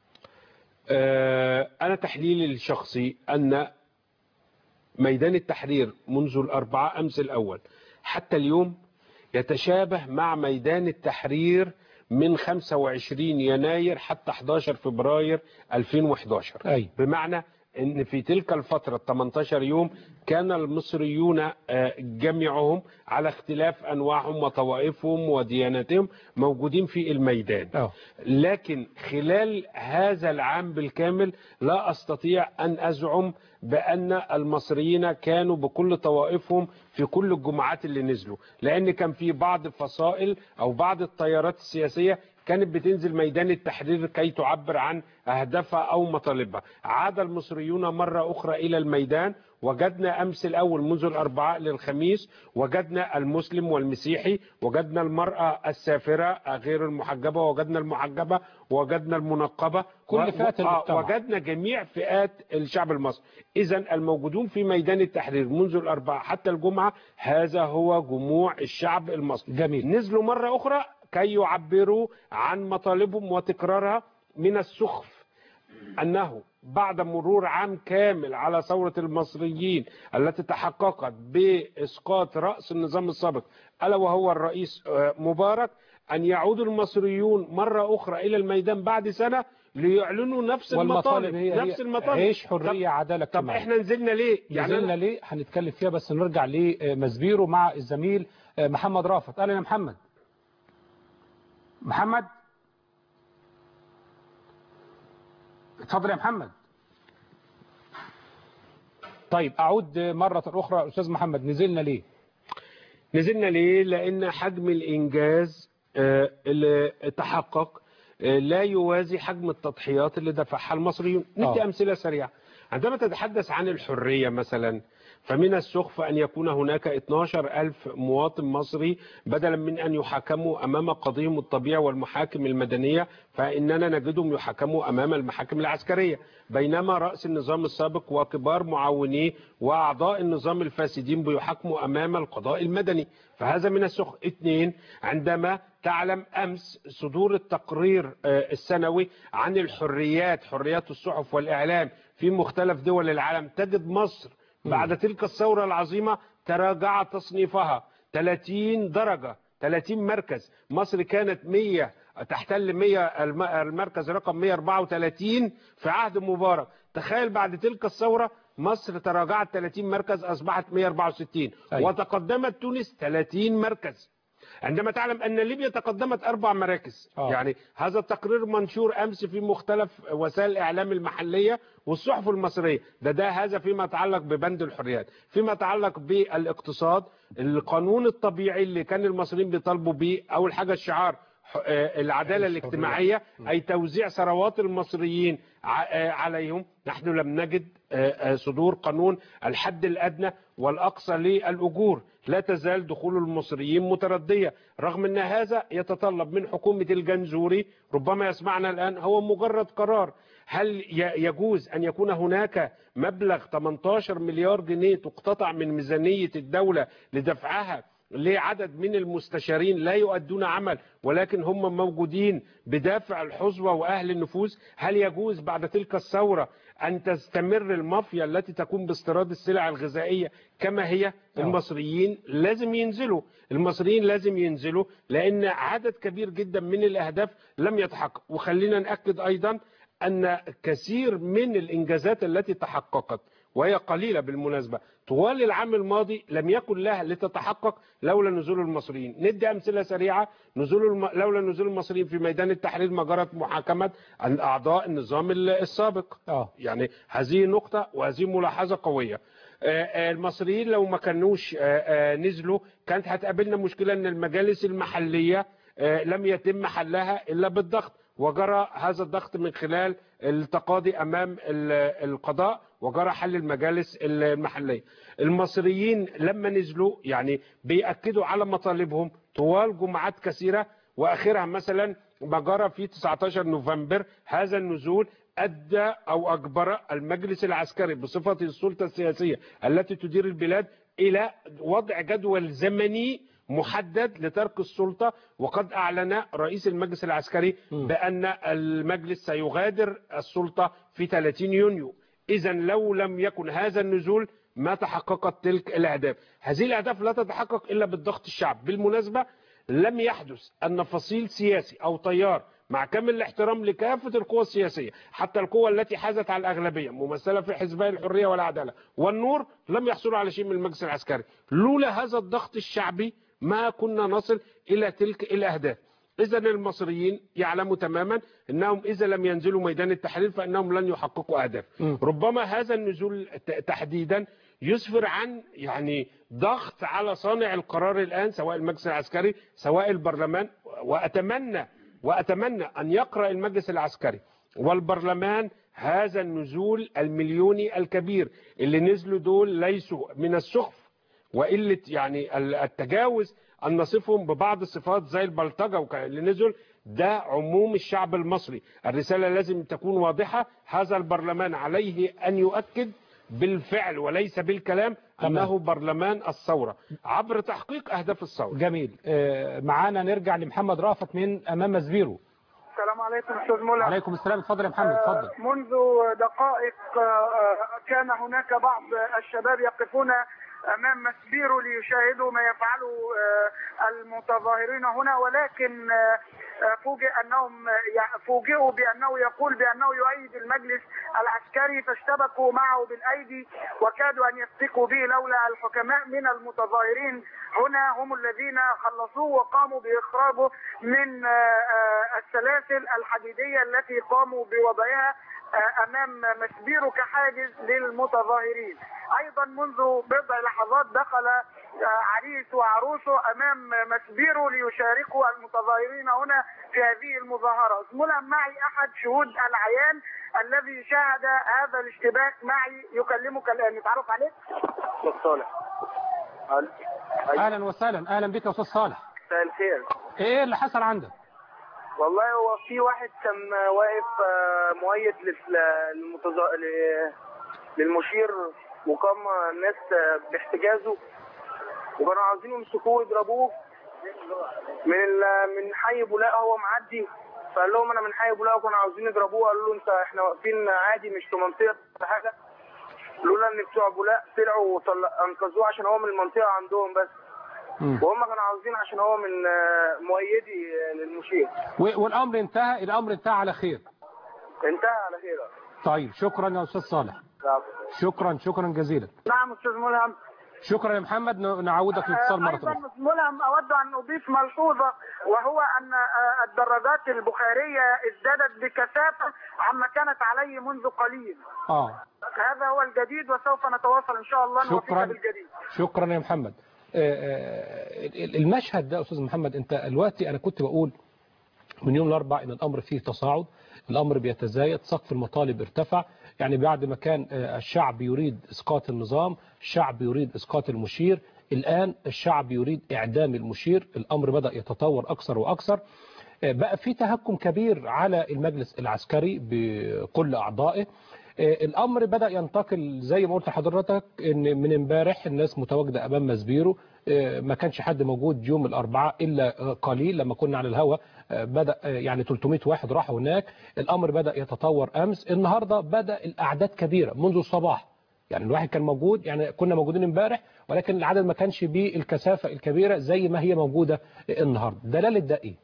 آه، أنا تحليلي الشخصي أن ميدان التحرير منذ الأربعاء أمس الأول حتى اليوم يتشابه مع ميدان التحرير من 25 يناير حتى 11 فبراير 2011 أي. بمعنى ان في تلك الفترة 18 يوم كان المصريون آه، جميعهم على اختلاف انواعهم وطوائفهم ودياناتهم موجودين في الميدان أه. لكن خلال هذا العام بالكامل لا استطيع ان ازعم بان المصريين كانوا بكل طوائفهم في كل الجمعات اللي نزلوا لان كان في بعض فصائل او بعض التيارات السياسيه كانت بتنزل ميدان التحرير كي تعبر عن اهدافها او مطالبها عاد المصريون مره اخرى الى الميدان وجدنا امس الاول منذ الاربعاء للخميس وجدنا المسلم والمسيحي وجدنا المراه السافره غير المحجبه وجدنا المحجبه وجدنا المنقبه كل و- فئات آه، المجتمع. وجدنا جميع فئات الشعب المصري اذا الموجودون في ميدان التحرير منذ الاربعاء حتى الجمعه هذا هو جموع الشعب المصري جميل. نزلوا مره اخرى كي يعبروا عن مطالبهم وتكرارها من السخف أنه بعد مرور عام كامل على ثورة المصريين التي تحققت بإسقاط رأس النظام السابق ألا وهو الرئيس آه، مبارك أن يعود المصريون مرة أخرى إلى الميدان بعد سنة ليعلنوا نفس والمطالب المطالب هي نفس هي المطالب عيش حرية عدالة طب اجتماعية. احنا نزلنا ليه نزلنا أنا- ليه هنتكلم فيها بس نرجع لمزبيرو مع الزميل محمد رافت اهلا يا محمد محمد اتفضل يا محمد طيب اعود مرة اخرى استاذ محمد نزلنا ليه نزلنا ليه لأن حجم الإنجاز آه، اللي تحقق آه، لا يوازي حجم التضحيات اللي دفعها المصريون ندي آه. أمثلة سريعة عندما تتحدث عن الحرية مثلا فمن السخف أن يكون هناك 12 ألف مواطن مصري بدلا من أن يحاكموا أمام قضيهم الطبيعي والمحاكم المدنية فإننا نجدهم يحاكموا أمام المحاكم العسكرية بينما رأس النظام السابق وكبار معاونيه وأعضاء النظام الفاسدين بيحاكموا أمام القضاء المدني فهذا من السخف اثنين عندما تعلم أمس صدور التقرير آه، السنوي عن الحريات حريات الصحف والإعلام في مختلف دول العالم تجد مصر بعد تلك الثورة العظيمة تراجع تصنيفها 30 درجة 30 مركز مصر كانت 100 تحتل 100 الم- المركز رقم 134 في عهد مبارك تخيل بعد تلك الثورة مصر تراجعت 30 مركز أصبحت 164 أيوة. وتقدمت تونس 30 مركز عندما تعلم أن ليبيا تقدمت أربع مراكز آه. يعني هذا التقرير منشور أمس في مختلف وسائل الإعلام المحلية والصحف المصرية ده ده هذا فيما يتعلق ببند الحريات فيما يتعلق بالاقتصاد القانون الطبيعي اللي كان المصريين بيطالبوا بيه أول حاجة الشعار ح- آه، العدالة الاجتماعية أي توزيع ثروات المصريين ع- آه، عليهم نحن لم نجد آه، آه، صدور قانون الحد الأدنى والأقصى للأجور لا تزال دخول المصريين متردية رغم أن هذا يتطلب من حكومة الجنزوري ربما يسمعنا الآن هو مجرد قرار هل ي- يجوز أن يكون هناك مبلغ 18 مليار جنيه تقتطع من ميزانية الدولة لدفعها لعدد من المستشارين لا يؤدون عمل ولكن هم موجودين بدافع الحظوة وأهل النفوذ هل يجوز بعد تلك الثورة أن تستمر المافيا التي تقوم باستيراد السلع الغذائية كما هي المصريين لازم ينزلوا المصريين لازم ينزلوا لأن عدد كبير جدا من الأهداف لم يتحقق وخلينا نأكد أيضا أن كثير من الإنجازات التي تحققت وهي قليلة بالمناسبة طوال العام الماضي لم يكن لها لتتحقق لولا نزول المصريين ندي أمثلة سريعة نزول الم... لولا نزول المصريين في ميدان التحرير ما جرت محاكمة عن أعضاء النظام السابق اه يعني هذه نقطة وهذه ملاحظة قوية آه، آه، المصريين لو ما كانوش آه، آه، نزلوا كانت هتقابلنا مشكلة ان المجالس المحلية آه، لم يتم حلها الا بالضغط وجرى هذا الضغط من خلال التقاضي امام ال- القضاء وجرى حل المجالس المحلية المصريين لما نزلوا يعني بيأكدوا على مطالبهم طوال جمعات كثيرة واخرها مثلا ما جرى في 19 نوفمبر هذا النزول ادى او اجبر المجلس العسكري بصفته السلطه السياسيه التي تدير البلاد الى وضع جدول زمني محدد لترك السلطه وقد اعلن رئيس المجلس العسكري بان المجلس سيغادر السلطه في 30 يونيو اذا لو لم يكن هذا النزول ما تحققت تلك الاهداف هذه الاهداف لا تتحقق الا بالضغط الشعب بالمناسبه لم يحدث أن فصيل سياسي أو تيار مع كامل الاحترام لكافة القوى السياسية حتى القوى التي حازت على الأغلبية ممثلة في حزبي الحرية والعدالة والنور لم يحصلوا على شيء من المجلس العسكري لولا هذا الضغط الشعبي ما كنا نصل إلى تلك الأهداف إذا المصريين يعلموا تماما أنهم إذا لم ينزلوا ميدان التحرير فإنهم لن يحققوا أهداف ربما هذا النزول ت- تحديدا يسفر عن يعني ضغط على صانع القرار الآن سواء المجلس العسكري سواء البرلمان وأتمنى وأتمنى أن يقرأ المجلس العسكري والبرلمان هذا النزول المليوني الكبير اللي نزلوا دول ليسوا من السخف وقلة يعني ال- التجاوز أن نصفهم ببعض الصفات زي البلطجة وك- اللي نزل ده عموم الشعب المصري الرسالة لازم تكون واضحة هذا البرلمان عليه أن يؤكد بالفعل وليس بالكلام أنه برلمان الثورة عبر تحقيق أهداف الثورة جميل آه، معانا نرجع لمحمد رافت من امام مزبيرو السلام عليكم استاذ مولى عليكم السلام اتفضل يا محمد اتفضل منذ دقائق آه، كان هناك بعض الشباب يقفون امام مسبيرو ليشاهدوا ما يفعله آه، المتظاهرين هنا ولكن آه، آه، فوجئ انهم يع- فوجئوا بانه يقول بانه يؤيد المجلس العسكري فاشتبكوا معه بالايدي وكادوا ان يسبقوا به لولا الحكماء من المتظاهرين هنا هم الذين خلصوه وقاموا باخراجه من آه، آه، السلاسل الحديديه التي قاموا بوضعها آه، امام مسبيرو كحاجز للمتظاهرين ايضا منذ بضع لحظات دخل آه، عريس وعروسه امام مسبيرو ليشاركوا المتظاهرين هنا في هذه المظاهره زملاء معي احد شهود العيان الذي شاهد هذا الاشتباك معي يكلمك الان نتعرف عليك صالح اهلا وسهلا اهلا بك يا استاذ صالح مساء الخير ايه اللي حصل عندك والله هو في واحد كان واقف آه، مؤيد لل- للمتظا... ل- للمشير وقام الناس آه، باحتجازه وكانوا عاوزين يمسكوه ويضربوه من ال- من حي بولاق هو معدي فقال لهم انا من حي بولاق وكانوا عاوزين يضربوه قالوا له انت احنا واقفين عادي مش في منطقه ولا حاجه لولا ان بتوع بولاق طلعوا وطل- انقذوه عشان هو من المنطقه عندهم بس وهم كانوا عاوزين عشان هو من آه، مؤيدي آه، للمشير و- والامر انتهى الامر انتهى على خير انتهى على خير طيب شكرا يا استاذ صالح شكرا شكرا جزيلا نعم استاذ ملهم شكرا يا محمد ن- نعودك الاتصال مره ايضا اخرى ملهم اود ان اضيف ملحوظه وهو ان آه، الدراجات البخاريه ازدادت بكثافه عما كانت عليه منذ قليل اه هذا هو الجديد وسوف نتواصل ان شاء الله نوفيك شكرا بالجديد شكرا يا محمد آه، آه، المشهد ده يا استاذ محمد انت دلوقتي انا كنت بقول من يوم الاربعاء ان الامر فيه تصاعد الامر بيتزايد سقف المطالب ارتفع يعني بعد ما كان آه، الشعب يريد اسقاط النظام الشعب يريد اسقاط المشير الان الشعب يريد اعدام المشير الامر بدا يتطور اكثر واكثر آه، بقى في تهكم كبير على المجلس العسكري بكل اعضائه آه، الامر بدا ينتقل زي ما قلت لحضرتك ان من امبارح الناس متواجده امام مسبيرو آه، ما كانش حد موجود يوم الاربعاء الا آه، قليل لما كنا على الهواء آه، بدا آه، يعني 300 واحد راحوا هناك الامر بدا يتطور امس النهارده بدا الاعداد كبيره منذ الصباح يعني الواحد كان موجود يعني كنا موجودين امبارح ولكن العدد ما كانش بالكثافه الكبيره زي ما هي موجوده النهارده دلاله ده ايه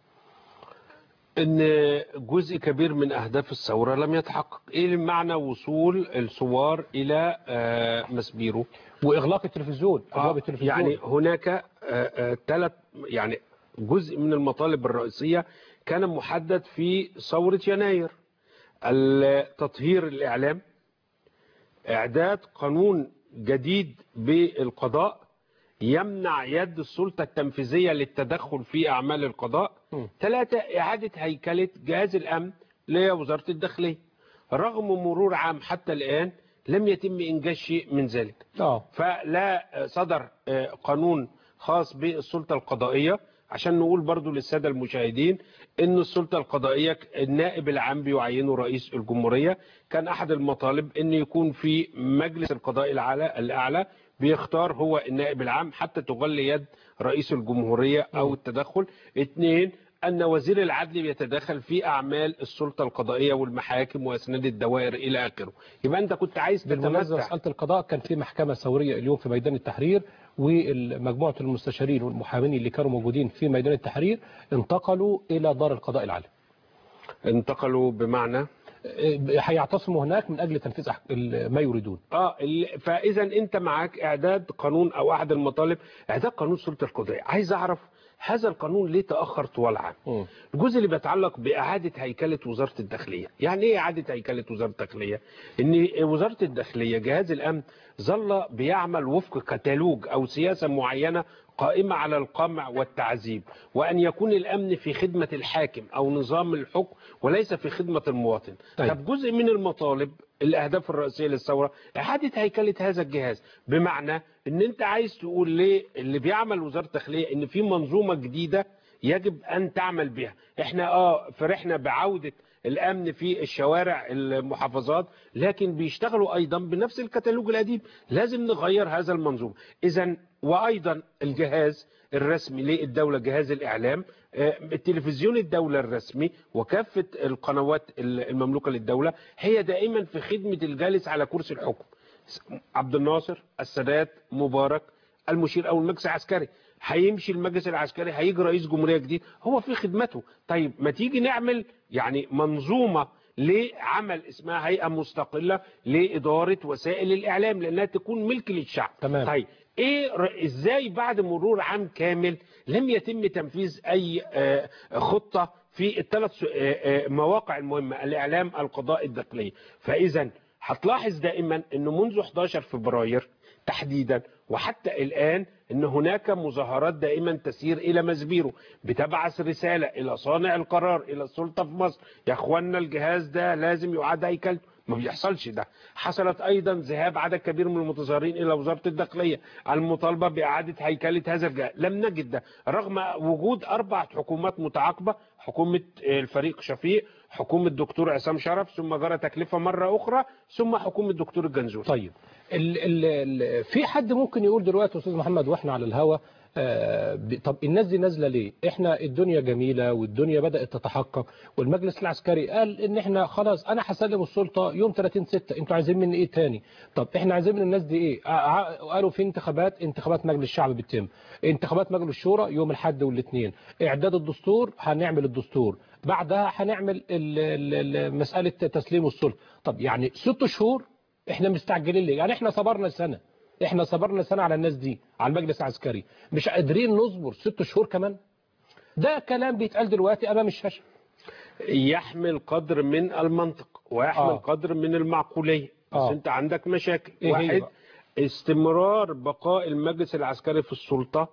ان جزء كبير من اهداف الثوره لم يتحقق ايه معنى وصول الثوار الى آه، مسبيرو واغلاق التلفزيون ابواب آه، التلفزيون يعني هناك ثلاث يعني جزء من المطالب الرئيسيه كان محدد في ثوره يناير التطهير الاعلام اعداد قانون جديد بالقضاء يمنع يد السلطة التنفيذية للتدخل في أعمال القضاء ثلاثة إعادة هيكلة جهاز الأمن لوزارة الداخلية رغم مرور عام حتى الآن لم يتم إنجاز شيء من ذلك اه فلا صدر آه، قانون خاص بالسلطة القضائية عشان نقول برضو للسادة المشاهدين ان السلطة القضائية النائب العام بيعينه رئيس الجمهورية كان احد المطالب ان يكون في مجلس القضاء العلى الاعلى بيختار هو النائب العام حتى تغل يد رئيس الجمهورية او التدخل اثنين أن وزير العدل بيتدخل في أعمال السلطة القضائية والمحاكم وأسناد الدوائر إلى آخره يبقى أنت كنت عايز بالمناسبة تتمتع مسألة القضاء كان في محكمة ثورية اليوم في ميدان التحرير ومجموعة المستشارين والمحامين اللي كانوا موجودين في ميدان التحرير انتقلوا إلى دار القضاء العالي انتقلوا بمعنى هيعتصموا هناك من أجل تنفيذ أح- ال- ما يريدون اه ال- فاذا انت معاك اعداد قانون او احد المطالب اعداد قانون السلطه القضائيه عايز اعرف هذا القانون ليه تاخر طوال عام الجزء اللي بيتعلق باعاده هيكله وزاره الداخليه يعني ايه اعاده هيكله وزاره الداخليه ان وزاره الداخليه جهاز الامن ظل بيعمل وفق كتالوج او سياسه معينه قائمة على القمع والتعذيب وأن يكون الأمن في خدمة الحاكم أو نظام الحكم وليس في خدمة المواطن طيب. طب جزء من المطالب الأهداف الرئيسية للثورة إعادة هيكلة هذا الجهاز بمعنى أن أنت عايز تقول ليه اللي بيعمل وزارة الداخلية أن في منظومة جديدة يجب أن تعمل بها إحنا آه فرحنا بعودة الامن في الشوارع المحافظات لكن بيشتغلوا ايضا بنفس الكتالوج القديم لازم نغير هذا المنظومه اذا وايضا الجهاز الرسمي للدوله جهاز الاعلام آه، التلفزيون الدوله الرسمي وكافه القنوات المملوكه للدوله هي دائما في خدمه الجالس على كرسي الحكم عبد الناصر السادات مبارك المشير او المجلس العسكري هيمشي المجلس العسكري هيجي رئيس جمهوريه جديد هو في خدمته طيب ما تيجي نعمل يعني منظومه لعمل اسمها هيئه مستقله لاداره وسائل الاعلام لانها تكون ملك للشعب تمام. طيب ايه ر- ازاي بعد مرور عام كامل لم يتم تنفيذ اي آه، خطه في الثلاث مواقع المهمه الاعلام القضاء الداخليه فاذا هتلاحظ دائما انه منذ 11 فبراير تحديدا وحتى الان ان هناك مظاهرات دائما تسير الى مسبيرو بتبعث رساله الى صانع القرار الى السلطه في مصر يا اخوانا الجهاز ده لازم يعاد هيكلته ما بيحصلش ده حصلت ايضا ذهاب عدد كبير من المتظاهرين الى وزاره الداخليه المطالبه باعاده هيكله هذا الجهاز لم نجد ده رغم وجود اربع حكومات متعاقبه حكومه الفريق شفيق حكومه الدكتور عصام شرف ثم جرى تكلفه مره اخرى ثم حكومه الدكتور الجنزوري طيب ال ال ال في حد ممكن يقول دلوقتي استاذ محمد واحنا على الهوا آه ب- طب الناس دي نازله ليه؟ احنا الدنيا جميله والدنيا بدات تتحقق والمجلس العسكري قال ان احنا خلاص انا هسلم السلطه يوم 30 6 انتوا عايزين مني ايه تاني؟ طب احنا عايزين من الناس دي ايه؟ آه، ع- قالوا في انتخابات انتخابات مجلس الشعب بتتم انتخابات مجلس الشورى يوم الاحد والاثنين اعداد الدستور هنعمل الدستور بعدها هنعمل ال- ال- ال- مساله تسليم السلطه طب يعني ست شهور احنا مستعجلين ليه يعني احنا صبرنا سنة احنا صبرنا سنة على الناس دي على المجلس العسكري مش قادرين نصبر ست شهور كمان ده كلام بيتقال دلوقتي امام الشاشة يحمل قدر من المنطق ويحمل آه. آه. قدر من المعقوليه بس آه. آه. انت عندك مشاكل إيه هي واحد بقى؟ استمرار بقاء المجلس العسكري في السلطه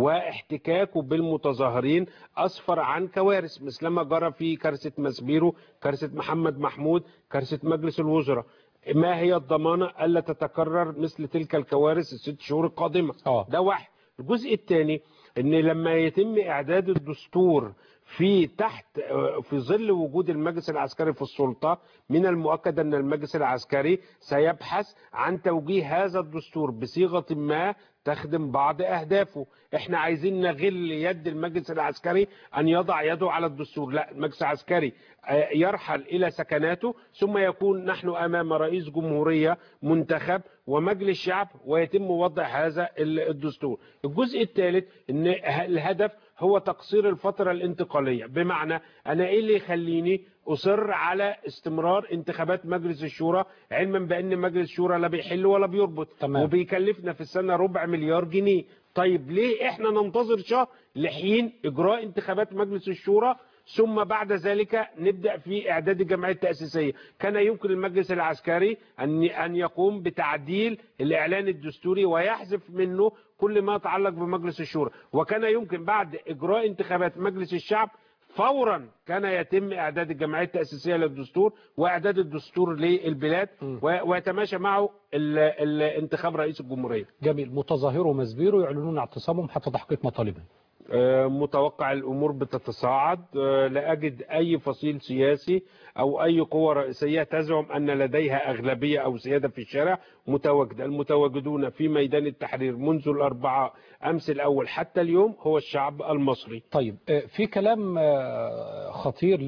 واحتكاكه بالمتظاهرين اسفر عن كوارث مثلما جرى في كارثه مسبيرو كارثه محمد محمود كارثه مجلس الوزراء ما هي الضمانه الا تتكرر مثل تلك الكوارث الست شهور القادمه آه. ده واحد الجزء الثاني ان لما يتم اعداد الدستور في تحت في ظل وجود المجلس العسكري في السلطة من المؤكد أن المجلس العسكري سيبحث عن توجيه هذا الدستور بصيغة ما تخدم بعض أهدافه احنا عايزين نغل يد المجلس العسكري أن يضع يده على الدستور لا المجلس العسكري آه، يرحل إلى سكناته ثم يكون نحن أمام رئيس جمهورية منتخب ومجلس شعب ويتم وضع هذا ال- الدستور الجزء الثالث أن الهدف هو تقصير الفترة الانتقالية بمعنى أنا إيه اللي يخليني أصر على استمرار انتخابات مجلس الشورى علما بأن مجلس الشورى لا بيحل ولا بيربط تمام. وبيكلفنا في السنة ربع مليار جنيه طيب ليه احنا ننتظر شهر لحين إجراء انتخابات مجلس الشورى ثم بعد ذلك نبدأ في إعداد الجمعية التأسيسية كان يمكن المجلس العسكري أن أن يقوم بتعديل الإعلان الدستوري ويحذف منه كل ما يتعلق بمجلس الشورى وكان يمكن بعد إجراء انتخابات مجلس الشعب فورا كان يتم اعداد الجمعيه التاسيسيه للدستور واعداد الدستور للبلاد و- ويتماشى معه ال- ال- انتخاب رئيس الجمهوريه جميل متظاهروا مسبيروا يعلنون اعتصامهم حتى تحقيق مطالبهم آه، متوقع الامور بتتصاعد آه، لا اجد اي فصيل سياسي او اي قوه رئيسيه تزعم ان لديها اغلبيه او سياده في الشارع متواجده المتواجدون في ميدان التحرير منذ الاربعاء امس الاول حتى اليوم هو الشعب المصري طيب آه، في كلام آه، خطير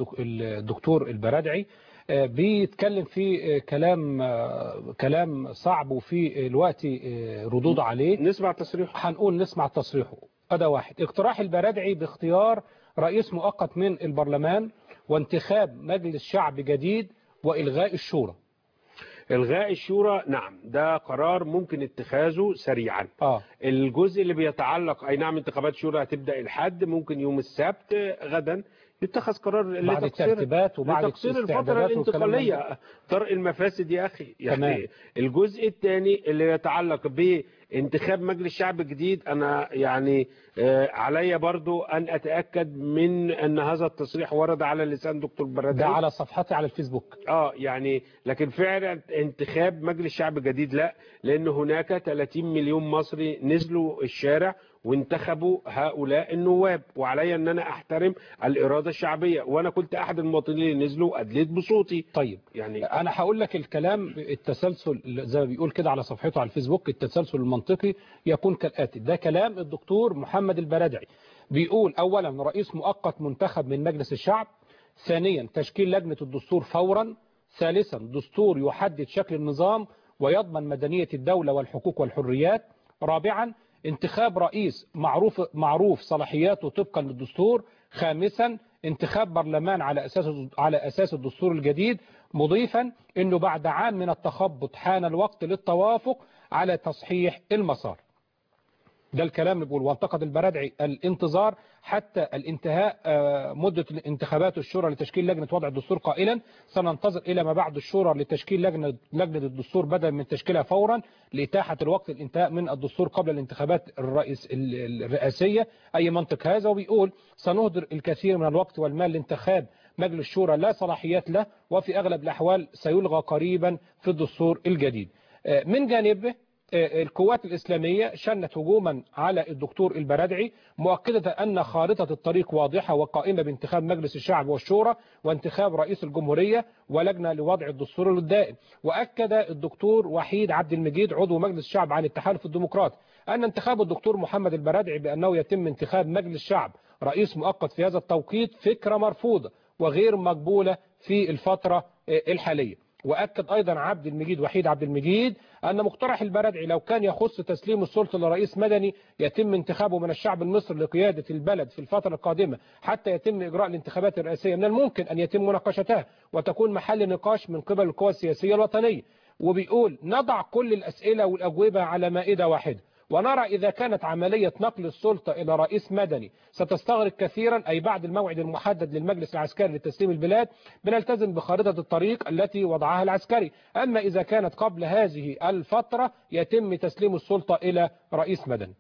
للدكتور البرادعي آه، بيتكلم في آه، كلام آه، كلام صعب وفي الوقت آه، ردود عليه نسمع تصريح هنقول نسمع تصريحه هذا واحد اقتراح البرادعي باختيار رئيس مؤقت من البرلمان وانتخاب مجلس شعب جديد وإلغاء الشورى الغاء الشورى نعم ده قرار ممكن اتخاذه سريعا اه الجزء اللي بيتعلق اي نعم انتخابات شورى هتبدا الحد ممكن يوم السبت غدا يتخذ قرار بعد الترتيبات وبعد لتقصير الفتره الاستعدادات والكلام من الانتقاليه طرق المفاسد يا اخي يعني تمام. الجزء الثاني اللي يتعلق بانتخاب مجلس شعب جديد انا يعني آه، عليا برضو ان اتاكد من ان هذا التصريح ورد على لسان دكتور ده برادعي على صفحتي على الفيسبوك اه يعني لكن فعلا انتخاب مجلس شعب جديد لا لان هناك 30 مليون مصري نزلوا الشارع وانتخبوا هؤلاء النواب وعلي ان انا احترم الاراده الشعبيه وانا كنت احد المواطنين اللي نزلوا وادليت بصوتي طيب يعني انا هقول لك الكلام التسلسل زي ما بيقول كده على صفحته على الفيسبوك التسلسل المنطقي يكون كالاتي ده كلام الدكتور محمد البرادعي بيقول اولا رئيس مؤقت منتخب من مجلس الشعب ثانيا تشكيل لجنة الدستور فورا ثالثا دستور يحدد شكل النظام ويضمن مدنية الدولة والحقوق والحريات رابعا انتخاب رئيس معروف معروف صلاحياته طبقا للدستور خامسا انتخاب برلمان على اساس على اساس الدستور الجديد مضيفا انه بعد عام من التخبط حان الوقت للتوافق على تصحيح المسار ده الكلام اللي بيقول وانتقد البرادعي الانتظار حتى الانتهاء آه، مدة انتخابات الشورى لتشكيل لجنة وضع الدستور قائلا سننتظر إلى ما بعد الشورى لتشكيل لجنة لجنة الدستور بدلا من تشكيلها فورا لإتاحة الوقت الانتهاء من الدستور قبل الانتخابات الرئيس ال- الرئاسية أي منطق هذا وبيقول سنهدر الكثير من الوقت والمال لانتخاب مجلس الشورى لا صلاحيات له وفي أغلب الأحوال سيلغى قريبا في الدستور الجديد آه، من جانبه القوات الإسلامية شنت هجوما على الدكتور البرادعي مؤكدة أن خارطة الطريق واضحة وقائمة بانتخاب مجلس الشعب والشورى وانتخاب رئيس الجمهورية ولجنة لوضع الدستور الدائم وأكد الدكتور وحيد عبد المجيد عضو مجلس الشعب عن التحالف الديمقراطي أن انتخاب الدكتور محمد البرادعي بأنه يتم انتخاب مجلس الشعب رئيس مؤقت في هذا التوقيت فكرة مرفوضة وغير مقبولة في الفترة الحالية وأكد أيضا عبد المجيد وحيد عبد المجيد أن مقترح البرادعي لو كان يخص تسليم السلطة لرئيس مدني يتم انتخابه من الشعب المصري لقيادة البلد في الفترة القادمة حتى يتم إجراء الانتخابات الرئاسية من الممكن أن يتم مناقشتها وتكون محل نقاش من قبل القوى السياسية الوطنية وبيقول نضع كل الأسئلة والأجوبة على مائدة واحدة ونرى إذا كانت عملية نقل السلطة إلى رئيس مدني ستستغرق كثيرا أي بعد الموعد المحدد للمجلس العسكري لتسليم البلاد بنلتزم بخارطة الطريق التي وضعها العسكري أما إذا كانت قبل هذه الفترة يتم تسليم السلطة إلى رئيس مدني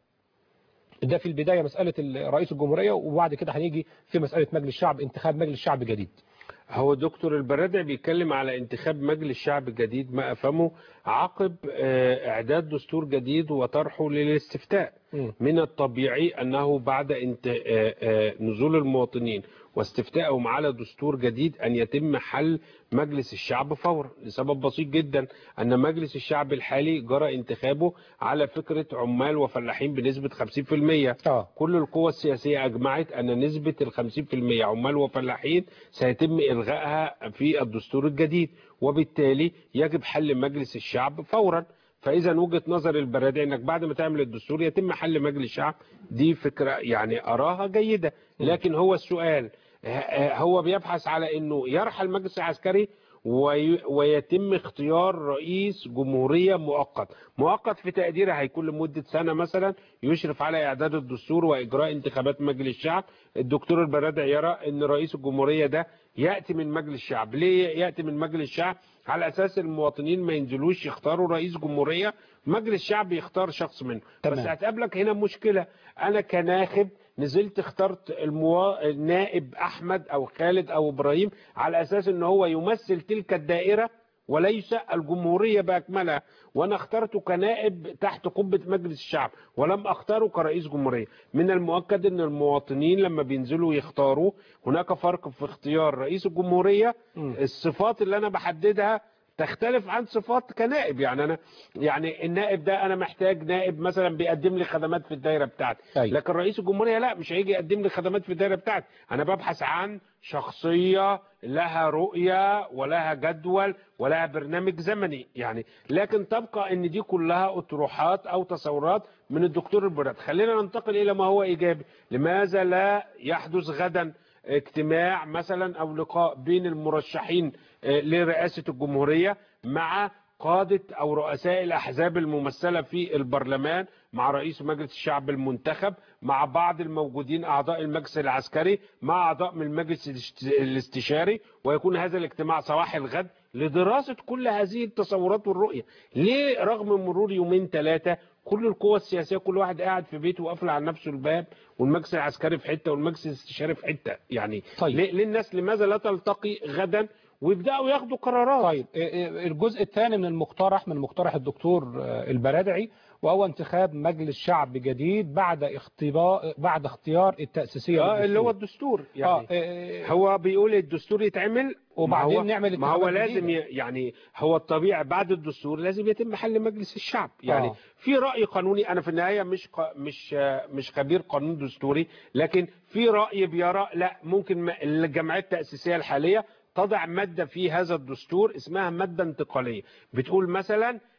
ده في البداية مسألة رئيس الجمهورية وبعد كده هنيجي في مسألة مجلس الشعب انتخاب مجلس الشعب جديد هو دكتور البرادعي بيتكلم على انتخاب مجلس شعب جديد ما أفهمه عقب آه، إعداد دستور جديد وطرحه للاستفتاء م. من الطبيعي أنه بعد انت... آه، آه، نزول المواطنين واستفتائهم على دستور جديد أن يتم حل مجلس الشعب فورا لسبب بسيط جدا أن مجلس الشعب الحالي جرى انتخابه على فكرة عمال وفلاحين بنسبة 50% آه. كل القوى السياسية أجمعت أن نسبة ال 50% عمال وفلاحين سيتم إلغائها في الدستور الجديد وبالتالي يجب حل مجلس الشعب فورا فإذا وجهة نظر البرادعي أنك بعد ما تعمل الدستور يتم حل مجلس الشعب دي فكرة يعني أراها جيدة لكن هو السؤال ه- هو بيبحث على أنه يرحل المجلس العسكري وي- ويتم اختيار رئيس جمهورية مؤقت مؤقت في تقديره هيكون لمدة سنة مثلا يشرف على إعداد الدستور وإجراء انتخابات مجلس الشعب الدكتور البرادعي يرى أن رئيس الجمهورية ده يأتي من مجلس الشعب ليه يأتي من مجلس الشعب على أساس المواطنين ما ينزلوش يختاروا رئيس جمهورية مجلس الشعب يختار شخص منه تمام. بس هتقابلك هنا مشكلة أنا كناخب نزلت اخترت الموا... النائب أحمد أو خالد أو إبراهيم على أساس أنه هو يمثل تلك الدائرة وليس الجمهورية بأكملها وأنا اخترته كنائب تحت قبة مجلس الشعب ولم أختاره كرئيس جمهورية من المؤكد أن المواطنين لما بينزلوا يختاروا هناك فرق في اختيار رئيس الجمهورية م. الصفات اللي أنا بحددها تختلف عن صفات كنائب يعني انا يعني النائب ده انا محتاج نائب مثلا بيقدم لي خدمات في الدايره بتاعتي أيوة. لكن رئيس الجمهوريه لا مش هيجي يقدم لي خدمات في الدايره بتاعتي انا ببحث عن شخصيه لها رؤيه ولها جدول ولها برنامج زمني يعني لكن تبقى ان دي كلها اطروحات او تصورات من الدكتور البراد خلينا ننتقل الى ما هو ايجابي لماذا لا يحدث غدا اجتماع مثلا او لقاء بين المرشحين آه، لرئاسة الجمهورية مع قادة او رؤساء الاحزاب الممثلة في البرلمان مع رئيس مجلس الشعب المنتخب مع بعض الموجودين اعضاء المجلس العسكري مع اعضاء من المجلس الاست- الاستشاري ويكون هذا الاجتماع صباح الغد لدراسة كل هذه التصورات والرؤية ليه رغم مرور يومين ثلاثة كل القوى السياسية كل واحد قاعد في بيته وقافل على نفسه الباب والمجلس العسكري في حتة والمجلس الاستشاري في حتة يعني طيب. ليه ليه الناس لماذا لا تلتقي غدا ويبدأوا ياخدوا قرارات طيب إيه إيه الجزء الثاني من المقترح من مقترح الدكتور آه، البرادعي وهو انتخاب مجلس شعب جديد بعد اختباء بعد اختيار التأسيسية اه اللي هو للدستور. الدستور اه يعني إيه، هو بيقول الدستور يتعمل وبعدين ما هو نعمل ما هو انتخابات لازم ي- جديدة. يعني هو الطبيعي بعد الدستور لازم يتم حل مجلس الشعب يعني آه. في رأي قانوني انا في النهاية مش ق- مش آه، مش خبير قانون دستوري لكن في رأي بيرى لا ممكن م- الجمعية التأسيسية الحالية تضع مادة في هذا الدستور اسمها مادة انتقالية بتقول مثلا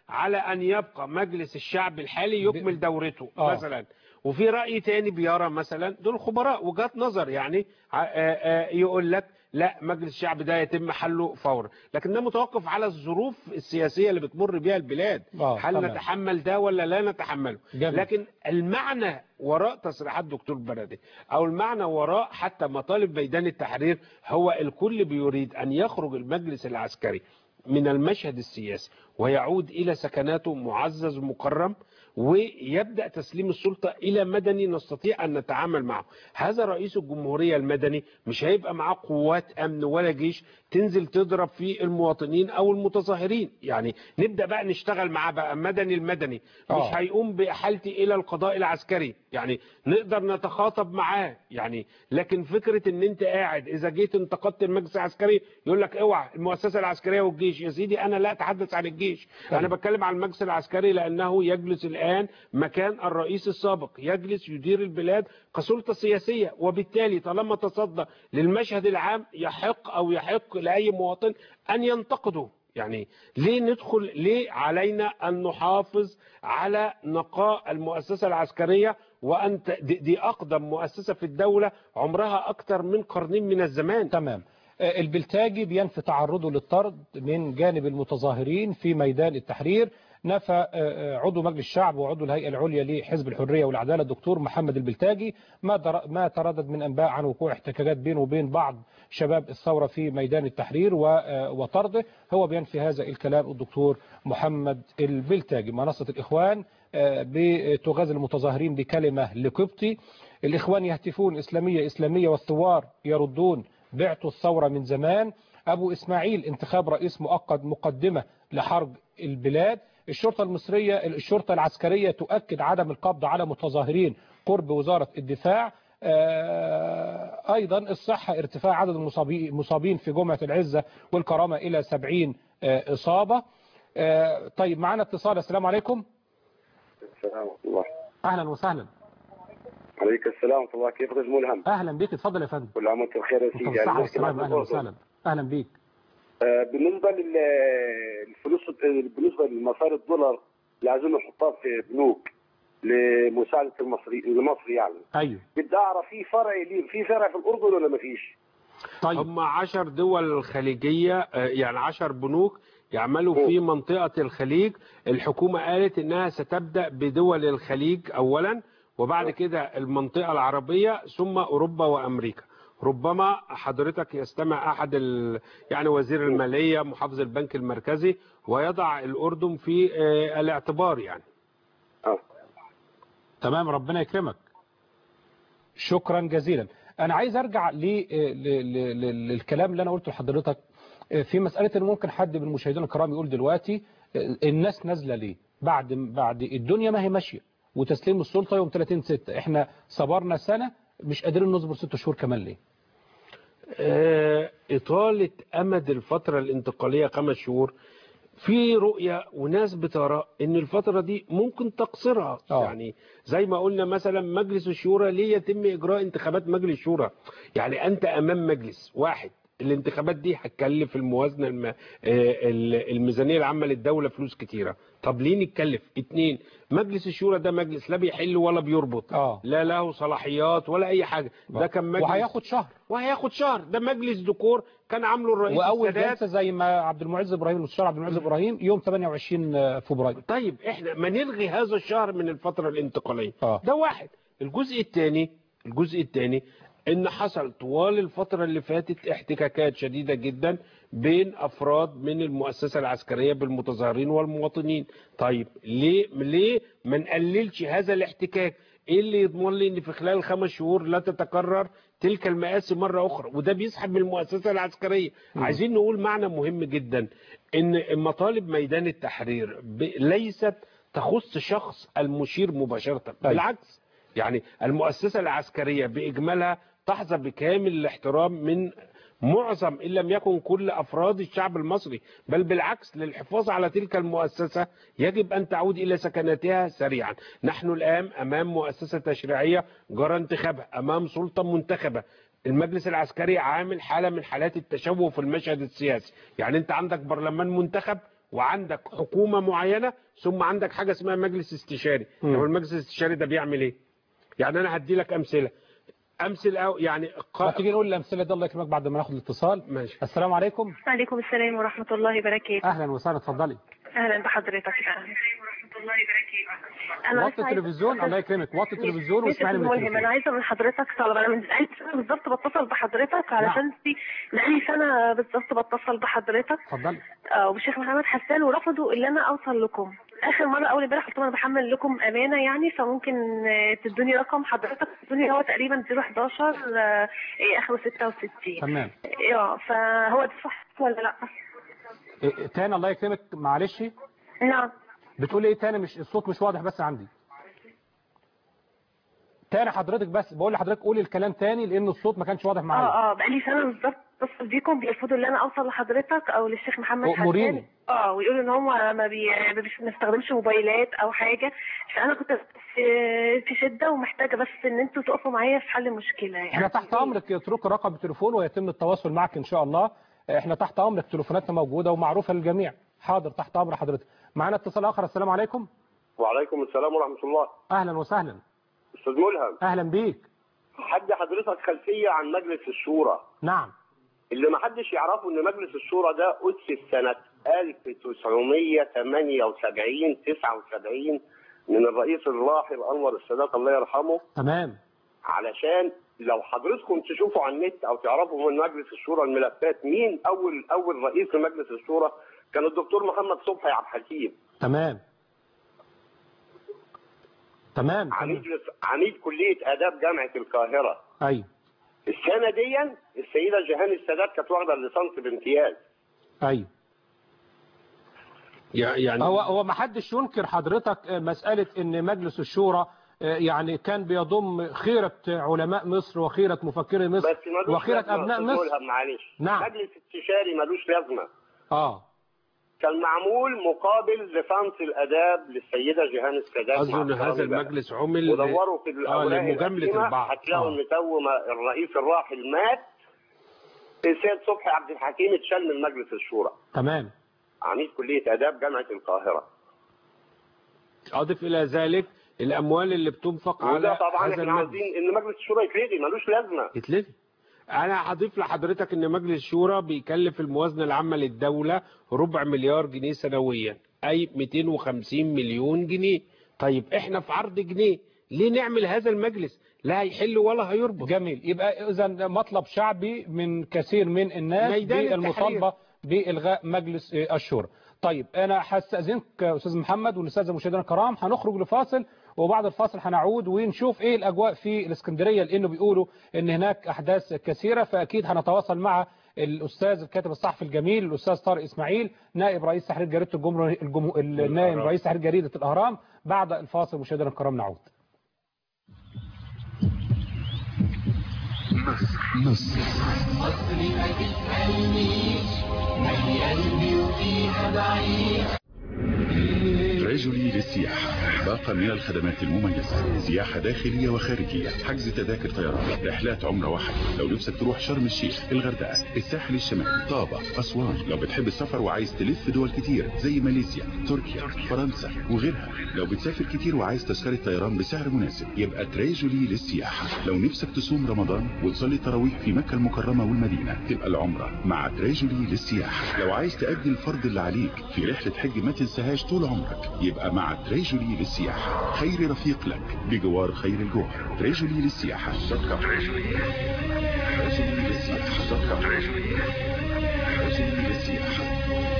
على ان يبقى مجلس الشعب الحالي يكمل دورته آه. مثلا وفي راي تاني بيرى مثلا دول خبراء وجهات نظر يعني ع- آه، آه، يقول لك لا مجلس الشعب ده يتم حله فورا لكن ده متوقف على الظروف السياسيه اللي بتمر بها البلاد آه، هل تمام. نتحمل ده ولا لا نتحمله جميل. لكن المعنى وراء تصريحات دكتور بلدي او المعنى وراء حتى مطالب ميدان التحرير هو الكل بيريد ان يخرج المجلس العسكري من المشهد السياسي ويعود الى سكناته معزز مكرم ويبدا تسليم السلطه الى مدني نستطيع ان نتعامل معه هذا رئيس الجمهوريه المدني مش هيبقى معاه قوات امن ولا جيش تنزل تضرب في المواطنين او المتظاهرين يعني نبدا بقى نشتغل معاه بقى مدني المدني مش آه. هيقوم بإحالتي إلى القضاء العسكري يعني نقدر نتخاطب معاه يعني لكن فكرة ان انت قاعد اذا جيت انتقدت المجلس العسكري يقول لك اوعى المؤسسة العسكرية والجيش يا سيدي انا لا اتحدث عن الجيش انا بتكلم عن المجلس العسكري لانه يجلس الان مكان الرئيس السابق يجلس يدير البلاد كسلطة سياسية وبالتالي طالما تصدى للمشهد العام يحق او يحق لاي مواطن ان ينتقده يعني ليه ندخل ليه علينا أن نحافظ على نقاء المؤسسة العسكرية وأن ت- دي, دي أقدم مؤسسة في الدولة عمرها أكثر من قرنين من الزمان تمام آه، البلتاجي بينفي تعرضه للطرد من جانب المتظاهرين في ميدان التحرير نفى آه، آه، عضو مجلس الشعب وعضو الهيئة العليا لحزب الحرية والعدالة الدكتور محمد البلتاجي ما در- ما تردد من أنباء عن وقوع احتكاكات بينه وبين بعض شباب الثورة في ميدان التحرير و- آه، وطرده هو بينفي هذا الكلام الدكتور محمد البلتاجي منصة الإخوان آه، بتغازل المتظاهرين بكلمة لقبطي الإخوان يهتفون إسلامية إسلامية والثوار يردون بعتوا الثورة من زمان أبو إسماعيل انتخاب رئيس مؤقت مقدمة لحرب البلاد الشرطة المصرية الشرطة العسكرية تؤكد عدم القبض على متظاهرين قرب وزارة الدفاع آه، أيضا الصحة ارتفاع عدد المصابي- المصابين في جمعة العزة والكرامة إلى 70 آه، إصابة آه، طيب معنا اتصال السلام عليكم السلام ورحمة الله أهلا وسهلا عليك السلام ورحمة الله كيف غز ملهم أهلا بك اتفضل يا فندم كل عام وانت بخير يا سيدي الصحة يعني والسلامة أهلا الأردن. وسهلا أهلا بيك آه، بالنسبة للفلوس بالنسبة لمصاري الدولار اللي عايزين نحطها في بنوك لمساعدة المصري لمصر يعني أيوه بدي أعرف في فرع ليه في فرع في الأردن ولا ما فيش؟ طيب هم عشر دول خليجية آه، يعني عشر بنوك يعملوا في منطقة الخليج الحكومة قالت انها ستبدأ بدول الخليج اولا وبعد كده المنطقة العربية ثم اوروبا وامريكا ربما حضرتك يستمع احد ال... يعني وزير المالية محافظ البنك المركزي ويضع الاردن في آه، الاعتبار يعني تمام ربنا يكرمك شكرا جزيلا انا عايز ارجع ل- ل- ل- ل- للكلام اللي انا قلته لحضرتك في مساله ان ممكن حد من المشاهدين الكرام يقول دلوقتي الناس نازله ليه بعد بعد الدنيا ما هي ماشيه وتسليم السلطه يوم 30 6 احنا صبرنا سنه مش قادرين نصبر ست شهور كمان ليه آه، إطالة أمد الفترة الانتقالية خمس شهور في رؤية وناس بترى ان الفترة دي ممكن تقصيرها آه. يعني زي ما قلنا مثلا مجلس الشورى ليه يتم اجراء انتخابات مجلس الشورى يعني انت امام مجلس واحد الانتخابات دي هتكلف الموازنة الم... آه، ال- الميزانية العامة للدولة فلوس كتيرة طب ليه نتكلف اتنين مجلس الشورى ده مجلس لا بيحل ولا بيربط اه لا له صلاحيات ولا اي حاجة ده كان مجلس وهياخد شهر وهياخد شهر ده مجلس ديكور كان عامله الرئيس واول السادات جلسه زي ما عبد المعز ابراهيم المستشار عبد المعز ابراهيم يوم 28 فبراير طيب احنا ما نلغي هذا الشهر من الفترة الانتقالية آه. ده واحد الجزء الثاني الجزء الثاني ان حصل طوال الفترة اللي فاتت احتكاكات شديدة جدا بين افراد من المؤسسة العسكرية بالمتظاهرين والمواطنين طيب ليه ليه ما نقللش هذا الاحتكاك ايه اللي يضمن لي ان في خلال خمس شهور لا تتكرر تلك المآسي مرة اخرى وده بيسحب من المؤسسة العسكرية عايزين نقول معنى مهم جدا ان مطالب ميدان التحرير ب- ليست تخص شخص المشير مباشرة بالعكس يعني المؤسسة العسكرية بإجمالها تحظى بكامل الاحترام من معظم إن لم يكن كل أفراد الشعب المصري بل بالعكس للحفاظ على تلك المؤسسة يجب أن تعود إلى سكناتها سريعا نحن الآن أمام مؤسسة تشريعية جرى انتخابها أمام سلطة منتخبة المجلس العسكري عامل حالة من حالات التشوه في المشهد السياسي يعني أنت عندك برلمان منتخب وعندك حكومه معينه ثم عندك حاجه اسمها مجلس استشاري مم. طب المجلس الاستشاري ده بيعمل ايه يعني انا هدي لك امثله امثله أو يعني ما ق... تيجي نقول الامثله دي الله يكرمك بعد ما ناخد الاتصال ماشي السلام عليكم وعليكم السلام ورحمة الله وبركاته اهلا وسهلا اتفضلي أهلا بحضرتك أنا وطي بس عايزة- التلفزيون الله يكرمك وطي التلفزيون ماشي واسمعني من يا أستاذ ملهم التليفون أنا عايزة من حضرتك طلب أنا من بقالي سنة بالظبط بتصل بحضرتك علشان في بقالي سنة بالظبط بتصل بحضرتك اتفضلي آه، وبالشيخ محمد حسان ورفضوا اللي أنا أوصل لكم آخر مرة أول امبارح قلت لهم أنا بحمل لكم أمانة يعني فممكن آه، تدوني رقم حضرتك تدوني هو تقريبا 011 آه، إيه، آخره 66 تمام اه فهو ده صح ولا لا؟ إيه، تاني الله يكرمك معلش نعم بتقولي ايه تاني مش الصوت مش واضح بس عندي تاني حضرتك بس بقول لحضرتك قولي الكلام تاني لان الصوت ما كانش واضح معايا اه اه بقالي سنه بالظبط بتصل بيكم بيرفضوا ان انا اوصل لحضرتك او للشيخ محمد أؤمريني. حسان اه ويقولوا ان هم ما بي... ما بيش- ما بيستخدمش موبايلات او حاجه فانا كنت في في شده ومحتاجه بس ان انتوا تقفوا معايا في حل المشكله يعني احنا تحت امرك يترك رقم التليفون ويتم التواصل معك ان شاء الله احنا تحت امرك تليفوناتنا موجوده ومعروفه للجميع حاضر تحت امر حضرتك معانا اتصال اخر السلام عليكم وعليكم السلام ورحمه الله اهلا وسهلا استاذ ملهم اهلا بيك حد حضرتك خلفيه عن مجلس الشورى نعم اللي ما حدش يعرفه ان مجلس الشورى ده اسس سنه 1978 79 من الرئيس الراحل انور السادات الله يرحمه تمام علشان لو حضرتكم تشوفوا على النت او تعرفوا من مجلس الشورى الملفات مين اول اول رئيس لمجلس الشورى كان الدكتور محمد صبحي عبد الحكيم تمام تمام عميد تمام عميد كليه اداب جامعه القاهره ايوه السنه دي السيده جيهان السادات كانت واخده الليسانس بامتياز ايوه يعني هو هو ما حدش ينكر حضرتك مسألة ان مجلس الشورى يعني كان بيضم خيرة علماء مصر وخيرة مفكري مصر بس ملوش وخيرة لازمة ابناء أستاذ مصر ملهم معلش نعم. مجلس استشاري ملوش لازمه اه كان معمول مقابل ليسانس الاداب للسيده جيهان السادات اظن مع هذا احترامي بقى. المجلس عمل ودوروا في اه الاوراق لمجامله القديمة البعض هتلاقوا آه. ان تو ما الرئيس الراحل مات السيد صبحي عبد الحكيم اتشال من مجلس الشورى تمام عميد كليه اداب جامعه القاهره اضف الى ذلك الاموال اللي بتنفق على وده طبعا هذا احنا المجلس عاوزين ان مجلس الشورى يتلغي ملوش لازمه يتلغي انا هضيف لحضرتك ان مجلس الشورى بيكلف الموازنه العامه للدوله ربع مليار جنيه سنويا اي 250 مليون جنيه طيب احنا في عرض جنيه ليه نعمل هذا المجلس لا هيحل ولا هيربط جميل يبقى اذا مطلب شعبي من كثير من الناس ميدان بالمطالبة بإلغاء مجلس الشورى طيب انا هستأذنك يا استاذ محمد والاستاذ مشاهدينا الكرام هنخرج لفاصل وبعد الفاصل هنعود ونشوف ايه الاجواء في الاسكندريه لانه بيقولوا ان هناك احداث كثيره فاكيد هنتواصل مع الاستاذ الكاتب الصحفي الجميل الاستاذ طارق اسماعيل نائب رئيس تحرير جريده الجمهور الجمهور النائب رئيس تحرير جريده الاهرام بعد الفاصل مشاهدينا الكرام نعود مصر مصر ما تسألنيش مالية قلبي وفيها بعيش رجلي للسياحة باقة من الخدمات المميزة سياحة داخلية وخارجية حجز تذاكر طيران رحلات عمرة واحد لو نفسك تروح شرم الشيخ الغردقة الساحل الشمالي طابة أسوان لو بتحب السفر وعايز تلف دول كتير زي ماليزيا تركيا فرنسا وغيرها لو بتسافر كتير وعايز تذكرة طيران بسعر مناسب يبقى تريجولي للسياحة لو نفسك تصوم رمضان وتصلي تراويح في مكة المكرمة والمدينة تبقى العمرة مع تريجولي للسياحة لو عايز تأدي الفرض اللي عليك في رحلة حج ما تنساهاش طول عمرك يبقى مع تريجولي للسياحة خير رفيق لك بجوار خير الجوهر تريجولي للسياحة تريجولي للسياحة تريجولي للسياحة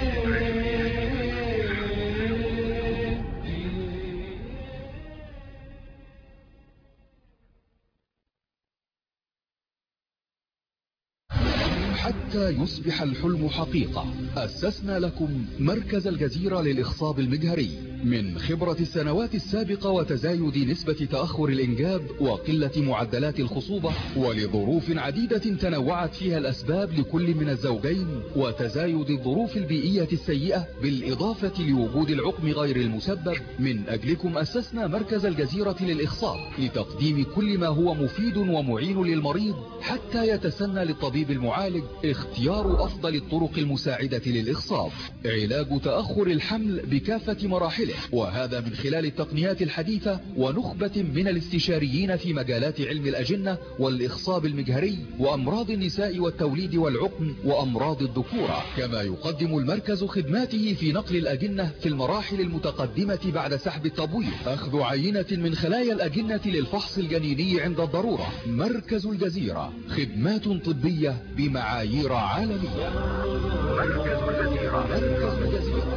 حتى يصبح الحلم حقيقة أسسنا لكم مركز الجزيرة للإخصاب المجهري من خبرة السنوات السابقة وتزايد نسبة تأخر الإنجاب وقلة معدلات الخصوبة ولظروف عديدة تنوعت فيها الأسباب لكل من الزوجين وتزايد الظروف البيئية السيئة بالإضافة لوجود العقم غير المسبب من أجلكم أسسنا مركز الجزيرة للإخصاب لتقديم كل ما هو مفيد ومعين للمريض حتى يتسنى للطبيب المعالج إخراج اختيار أفضل الطرق المساعدة للإخصاب علاج تأخر الحمل بكافة مراحله وهذا من خلال التقنيات الحديثة ونخبة من الاستشاريين في مجالات علم الأجنة والإخصاب المجهري وأمراض النساء والتوليد والعقم وأمراض الذكورة كما يقدم المركز خدماته في نقل الأجنة في المراحل المتقدمة بعد سحب التبويض أخذ عينة من خلايا الأجنة للفحص الجنيني عند الضرورة مركز الجزيرة خدمات طبية بمعايير عالمية مركز الجزيرة مركز الجزيرة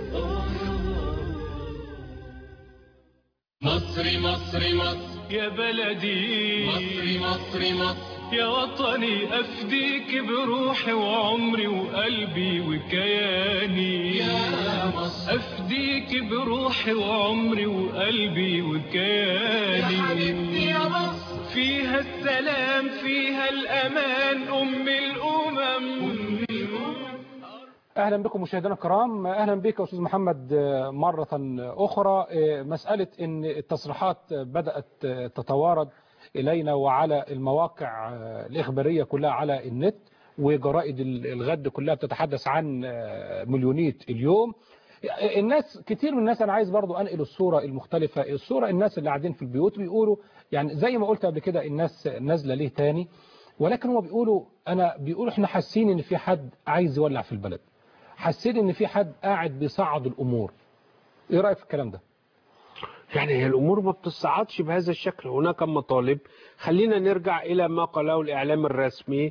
مصري مصري مصر يا بلدي مصري مصري مصر يا وطني أفديك بروحي وعمري وقلبي وكياني يا مصر أفديك بروحي وعمري وقلبي وكياني يا حبيبتي يا مصر فيها السلام فيها الأمان أم الأمم اهلا بكم مشاهدينا الكرام اهلا بك يا استاذ محمد آه، مره اخرى آه، مساله ان التصريحات بدات آه، تتوارد الينا وعلى المواقع آه، الاخباريه كلها على النت وجرائد ال- الغد كلها بتتحدث عن آه، مليونيه اليوم آه، الناس كتير من الناس انا عايز برضو انقل الصوره المختلفه الصوره الناس اللي قاعدين في البيوت بيقولوا يعني زي ما قلت قبل كده الناس نازله ليه تاني ولكن هم بيقولوا انا بيقولوا احنا حاسين ان في حد عايز يولع في البلد حسيت ان في حد قاعد بيصعد الامور ايه رايك في الكلام ده يعني هي الامور ما بتصعدش بهذا الشكل هناك مطالب خلينا نرجع الى ما قاله الاعلام الرسمي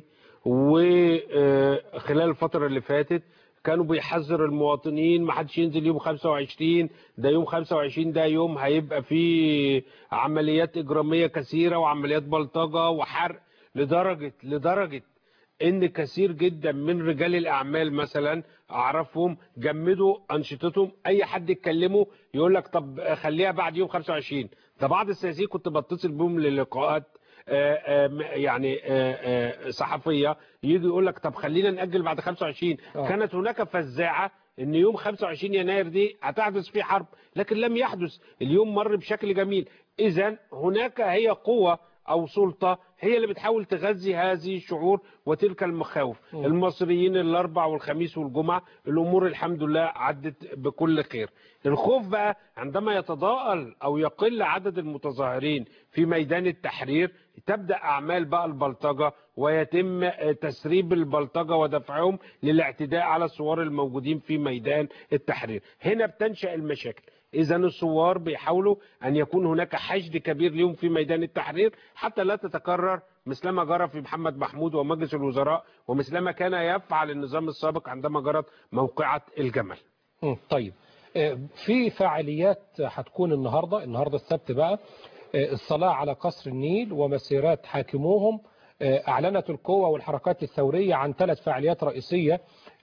وخلال الفتره اللي فاتت كانوا بيحذر المواطنين ما حدش ينزل يوم 25 ده يوم 25 ده يوم هيبقى فيه عمليات اجراميه كثيره وعمليات بلطجه وحرق لدرجه لدرجه ان كثير جدا من رجال الاعمال مثلا اعرفهم جمدوا انشطتهم اي حد يتكلمه يقول لك طب خليها بعد يوم 25 ده بعض السياسيين كنت بتصل بهم للقاءات آه، آه، م- يعني آه، آه، صحفيه يجي يقول لك طب خلينا ناجل بعد 25 آه. كانت هناك فزاعه ان يوم 25 يناير دي هتحدث فيه حرب لكن لم يحدث اليوم مر بشكل جميل اذا هناك هي قوه او سلطه هي اللي بتحاول تغذي هذه الشعور وتلك المخاوف م. المصريين الاربع والخميس والجمعه الامور الحمد لله عدت بكل خير الخوف بقى عندما يتضاءل او يقل عدد المتظاهرين في ميدان التحرير تبدا اعمال بقى البلطجه ويتم آه، تسريب البلطجه ودفعهم للاعتداء على الثوار الموجودين في ميدان التحرير هنا بتنشا المشاكل اذا الثوار بيحاولوا ان يكون هناك حشد كبير لهم في ميدان التحرير حتى لا تتكرر مثلما جرى في محمد محمود ومجلس الوزراء ومثلما كان يفعل النظام السابق عندما جرت موقعة الجمل مم، طيب آه، في فعاليات هتكون النهارده النهارده السبت بقى آه، الصلاه على قصر النيل ومسيرات حاكموهم آه، اعلنت القوى والحركات الثوريه عن ثلاث فعاليات رئيسيه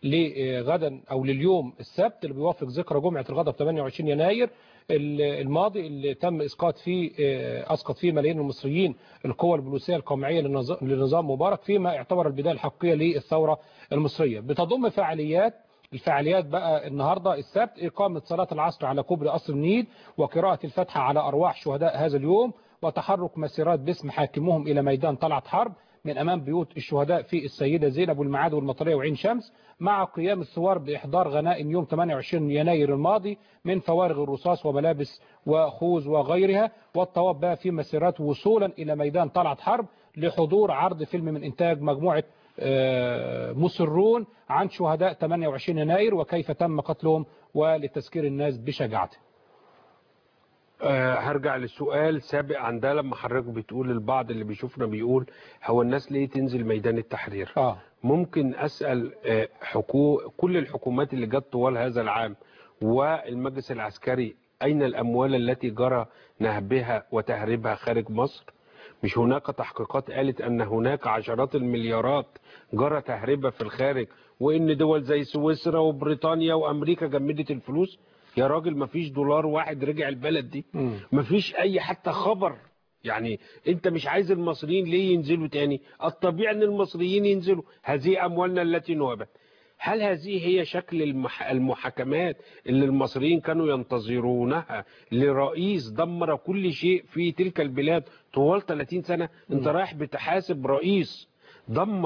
لغدا او لليوم السبت اللي بيوافق ذكرى جمعه الغضب 28 يناير ال- الماضي اللي تم اسقاط فيه آه، اسقط فيه ملايين المصريين القوى البوليسيه القمعيه للنظ- لنظام مبارك فيما يعتبر البدايه الحقيقيه للثوره المصريه بتضم فعاليات الفعاليات بقى النهارده السبت إقامة صلاة العصر على كوبري قصر النيل وقراءة الفاتحة على أرواح شهداء هذا اليوم وتحرك مسيرات باسم حاكمهم إلى ميدان طلعت حرب من أمام بيوت الشهداء في السيدة زينب والمعاد والمطرية وعين شمس مع قيام الثوار بإحضار غنائم يوم 28 يناير الماضي من فوارغ الرصاص وملابس وخوذ وغيرها والطواف بقى في مسيرات وصولا إلى ميدان طلعت حرب لحضور عرض فيلم من إنتاج مجموعة آه، مصرون عن شهداء 28 يناير وكيف تم قتلهم ولتذكير الناس بشجاعته أه هرجع لسؤال سابق عن ده لما حضرتك بتقول البعض اللي بيشوفنا بيقول هو الناس ليه تنزل ميدان التحرير آه. ممكن أسأل آه، حكو كل الحكومات اللي جت طوال هذا العام والمجلس العسكري أين الأموال التي جرى نهبها وتهريبها خارج مصر مش هناك تحقيقات قالت أن هناك عشرات المليارات جرى تهريبها في الخارج وإن دول زي سويسرا وبريطانيا وأمريكا جمدت الفلوس يا راجل مفيش دولار واحد رجع البلد دي مم. مفيش أي حتى خبر يعني انت مش عايز المصريين ليه ينزلوا تاني الطبيعي ان المصريين ينزلوا هذه اموالنا التي نهبت هل هذه هي شكل المح... المحاكمات اللي المصريين كانوا ينتظرونها لرئيس دمر كل شيء في تلك البلاد طوال 30 سنة انت رايح بتحاسب رئيس دمر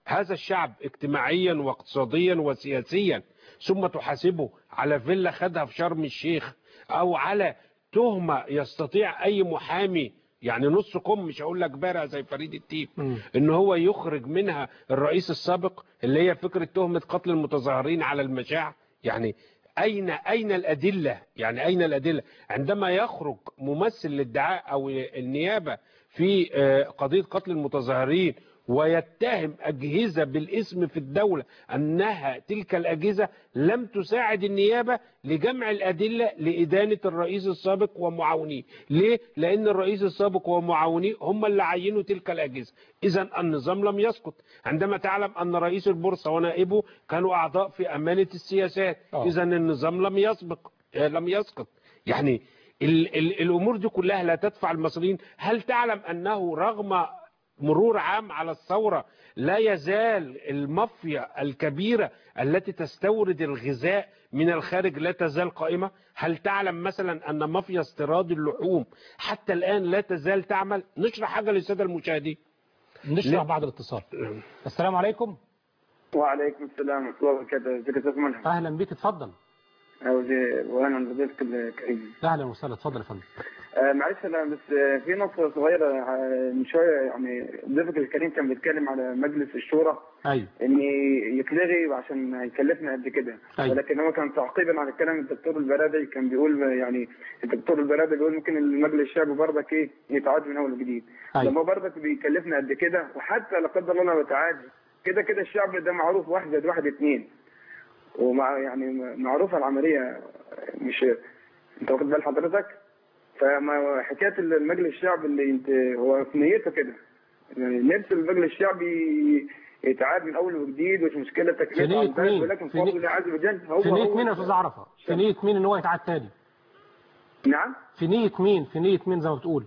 هذا الشعب اجتماعيا واقتصاديا وسياسيا ثم تحاسبه على فيلا خدها في شرم الشيخ او على تهمة يستطيع اي محامي يعني نص كم مش هقول لك بارع زي فريد التيب ان هو يخرج منها الرئيس السابق اللي هي فكرة تهمة قتل المتظاهرين على المشاع يعني أين أين الأدلة يعني أين الأدلة عندما يخرج ممثل للدعاء أو النيابة في آه، قضية قتل المتظاهرين ويتهم أجهزة بالاسم في الدولة أنها تلك الأجهزة لم تساعد النيابة لجمع الأدلة لإدانة الرئيس السابق ومعاونيه ليه؟ لأن الرئيس السابق ومعاونيه هم اللي عينوا تلك الأجهزة إذا النظام لم يسقط عندما تعلم أن رئيس البورصة ونائبه كانوا أعضاء في أمانة السياسات آه. إذا النظام لم يسبق آه، لم يسقط يعني ال ال الأمور دي كلها لا تدفع المصريين هل تعلم أنه رغم مرور عام على الثورة لا يزال المافيا الكبيرة التي تستورد الغذاء من الخارج لا تزال قائمة هل تعلم مثلا أن مافيا استيراد اللحوم حتى الآن لا تزال تعمل نشرح حاجة للسادة المشاهدين نشرح بعد الاتصال السلام عليكم وعليكم السلام ورحمة الله وبركاته ازيك يا استاذ ملهم اهلا بيك اتفضل أوزي وانا بضيفك الكريم اهلا وسهلا اتفضل يا فندم آه معلش انا بس آه في نقطة صغيرة آه من شوية يعني ضيفك الكريم كان بيتكلم على مجلس الشورى ايوه ان يتلغي عشان هيكلفنا قد كده أيوة. ولكن هو كان تعقيبا على كلام الدكتور البرادعي كان بيقول يعني الدكتور البرادعي بيقول ممكن المجلس الشعبي برضك ايه يتعاد من اول وجديد أيوة. لما هو برضك بيكلفنا قد كده وحتى لا قدر الله لو تعاد كده كده الشعب ده معروف واحد زائد واحد اتنين ومع يعني معروفه العمليه مش انت واخد بال حضرتك فما حكايه المجلس الشعبي اللي انت هو في نيته كده يعني نفس المجلس الشعبي يتعاد من اول وجديد مش مشكله في تكلفه نية على البلد مين؟ ولكن في نية- فضل الله عز وجل هو في نية هو مين يا استاذ عرفه في نية مين ان هو يتعاد تاني نعم في نية مين في نية مين زي ما بتقول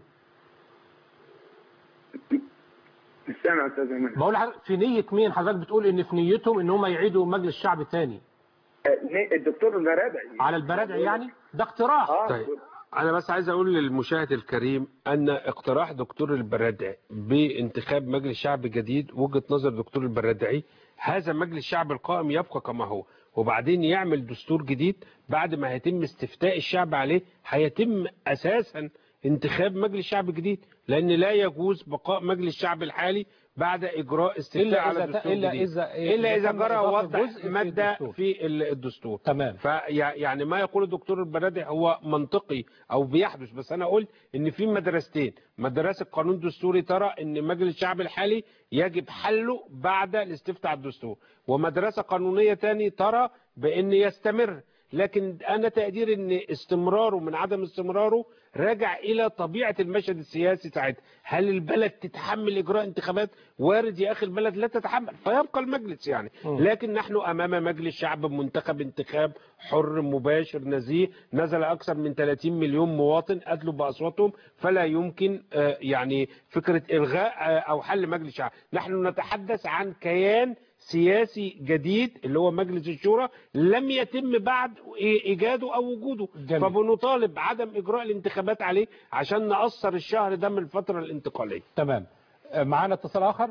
مش سامع يا استاذ ايمن بقول لحضرتك في نية مين حضرتك بتقول ان في نيتهم ان هم يعيدوا مجلس الشعب تاني الدكتور البرادعي على البرادعي يعني ده اقتراح طيب أنا بس عايز أقول للمشاهد الكريم أن اقتراح دكتور البرادعي بانتخاب مجلس شعب جديد وجهة نظر دكتور البرادعي هذا مجلس الشعب القائم يبقى كما هو وبعدين يعمل دستور جديد بعد ما هيتم استفتاء الشعب عليه هيتم أساسا انتخاب مجلس شعب جديد لأن لا يجوز بقاء مجلس الشعب الحالي بعد إجراء استفتاء إلا على إذا- الدستور إلا الجديد. إذا- إلا إذا تم جرى إضافة وضع جزء في مادة الدستور. في ال- الدستور تمام فيعني ما يقول الدكتور البرادعي هو منطقي او بيحدث بس انا قلت ان في مدرستين مدرسه قانون الدستوري ترى ان مجلس الشعب الحالي يجب حله بعد الاستفتاء على الدستور ومدرسه قانونيه تاني ترى بان يستمر لكن انا تقدير ان استمراره من عدم استمراره راجع الى طبيعه المشهد السياسي ساعتها هل البلد تتحمل اجراء انتخابات وارد يا اخي البلد لا تتحمل فيبقى المجلس يعني مم. لكن نحن امام مجلس شعب منتخب انتخاب حر مباشر نزيه نزل اكثر من 30 مليون مواطن ادلوا باصواتهم فلا يمكن آه، يعني فكره الغاء آه، او حل مجلس شعب نحن نتحدث عن كيان سياسي جديد اللي هو مجلس الشورى لم يتم بعد إي- ايجاده او وجوده جميل. فبنطالب بعدم اجراء الانتخابات عليه عشان نقصر الشهر ده من الفتره الانتقاليه تمام آه، معانا اتصال اخر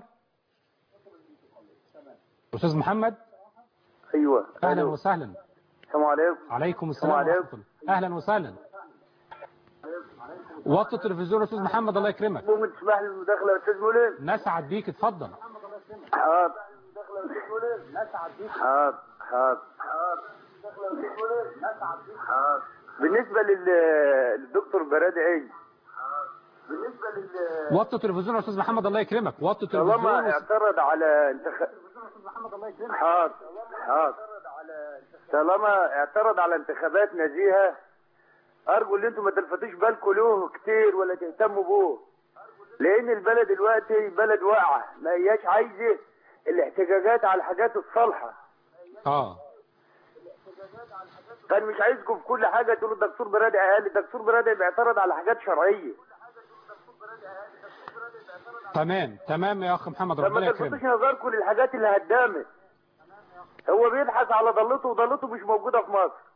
استاذ محمد ايوه اهلا ألو. وسهلا السلام عليكم عليكم السلام السلام عليكم. ورحمه الله اهلا وسهلا وطي التلفزيون يا استاذ محمد الله يكرمك ممكن تسمح لي المداخله يا استاذ مولين نسعد بيك اتفضل حاضر حاضر حاضر حاضر بالنسبه لل- للدكتور برادعي بالنسبه لل وطي التلفزيون يا استاذ محمد الله يكرمك وطي التلفزيون طالما وس- اعترض على انتخاب حاضر حاضر طالما اعترض على انتخابات نزيهه ارجو ان انتم ما تلفتوش بالكم له كتير ولا تهتموا بوه لان البلد دلوقتي بلد واقعه ما هياش عايزه الاحتجاجات على الحاجات الصالحه اه كان مش عايزكم في كل حاجه تقولوا الدكتور برادعي قال الدكتور برادعي بيعترض على حاجات شرعيه تمام تمام يا اخ محمد لما ربنا تلفتوش يكرمك نظركم للحاجات اللي هدامت هو بيبحث على ضلته وضلته مش موجوده في مصر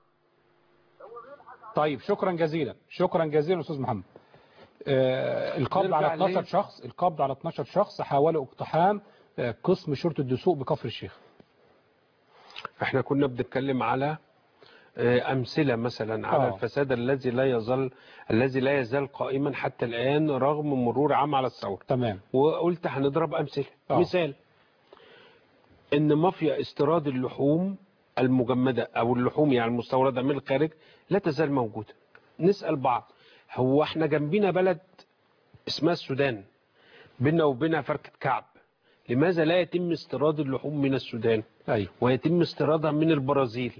طيب شكرا جزيلا شكرا جزيلا استاذ محمد آه، القبض نرجع على 12 ليه؟ شخص القبض على 12 شخص حاولوا اقتحام آه، قسم شرطة الدسوق بكفر الشيخ احنا كنا بنتكلم على آه، أمثلة مثلا على آه. الفساد الذي لا يزال الذي لا يزال قائما حتى الآن رغم مرور عام على الثورة تمام وقلت هنضرب أمثلة آه. مثال إن مافيا استيراد اللحوم المجمدة أو اللحوم يعني المستوردة من الخارج لا تزال موجودة نسأل بعض هو احنا جنبنا بلد اسمها السودان بيننا وبينها فركة كعب لماذا لا يتم استيراد اللحوم من السودان أيوه ويتم استيرادها من البرازيل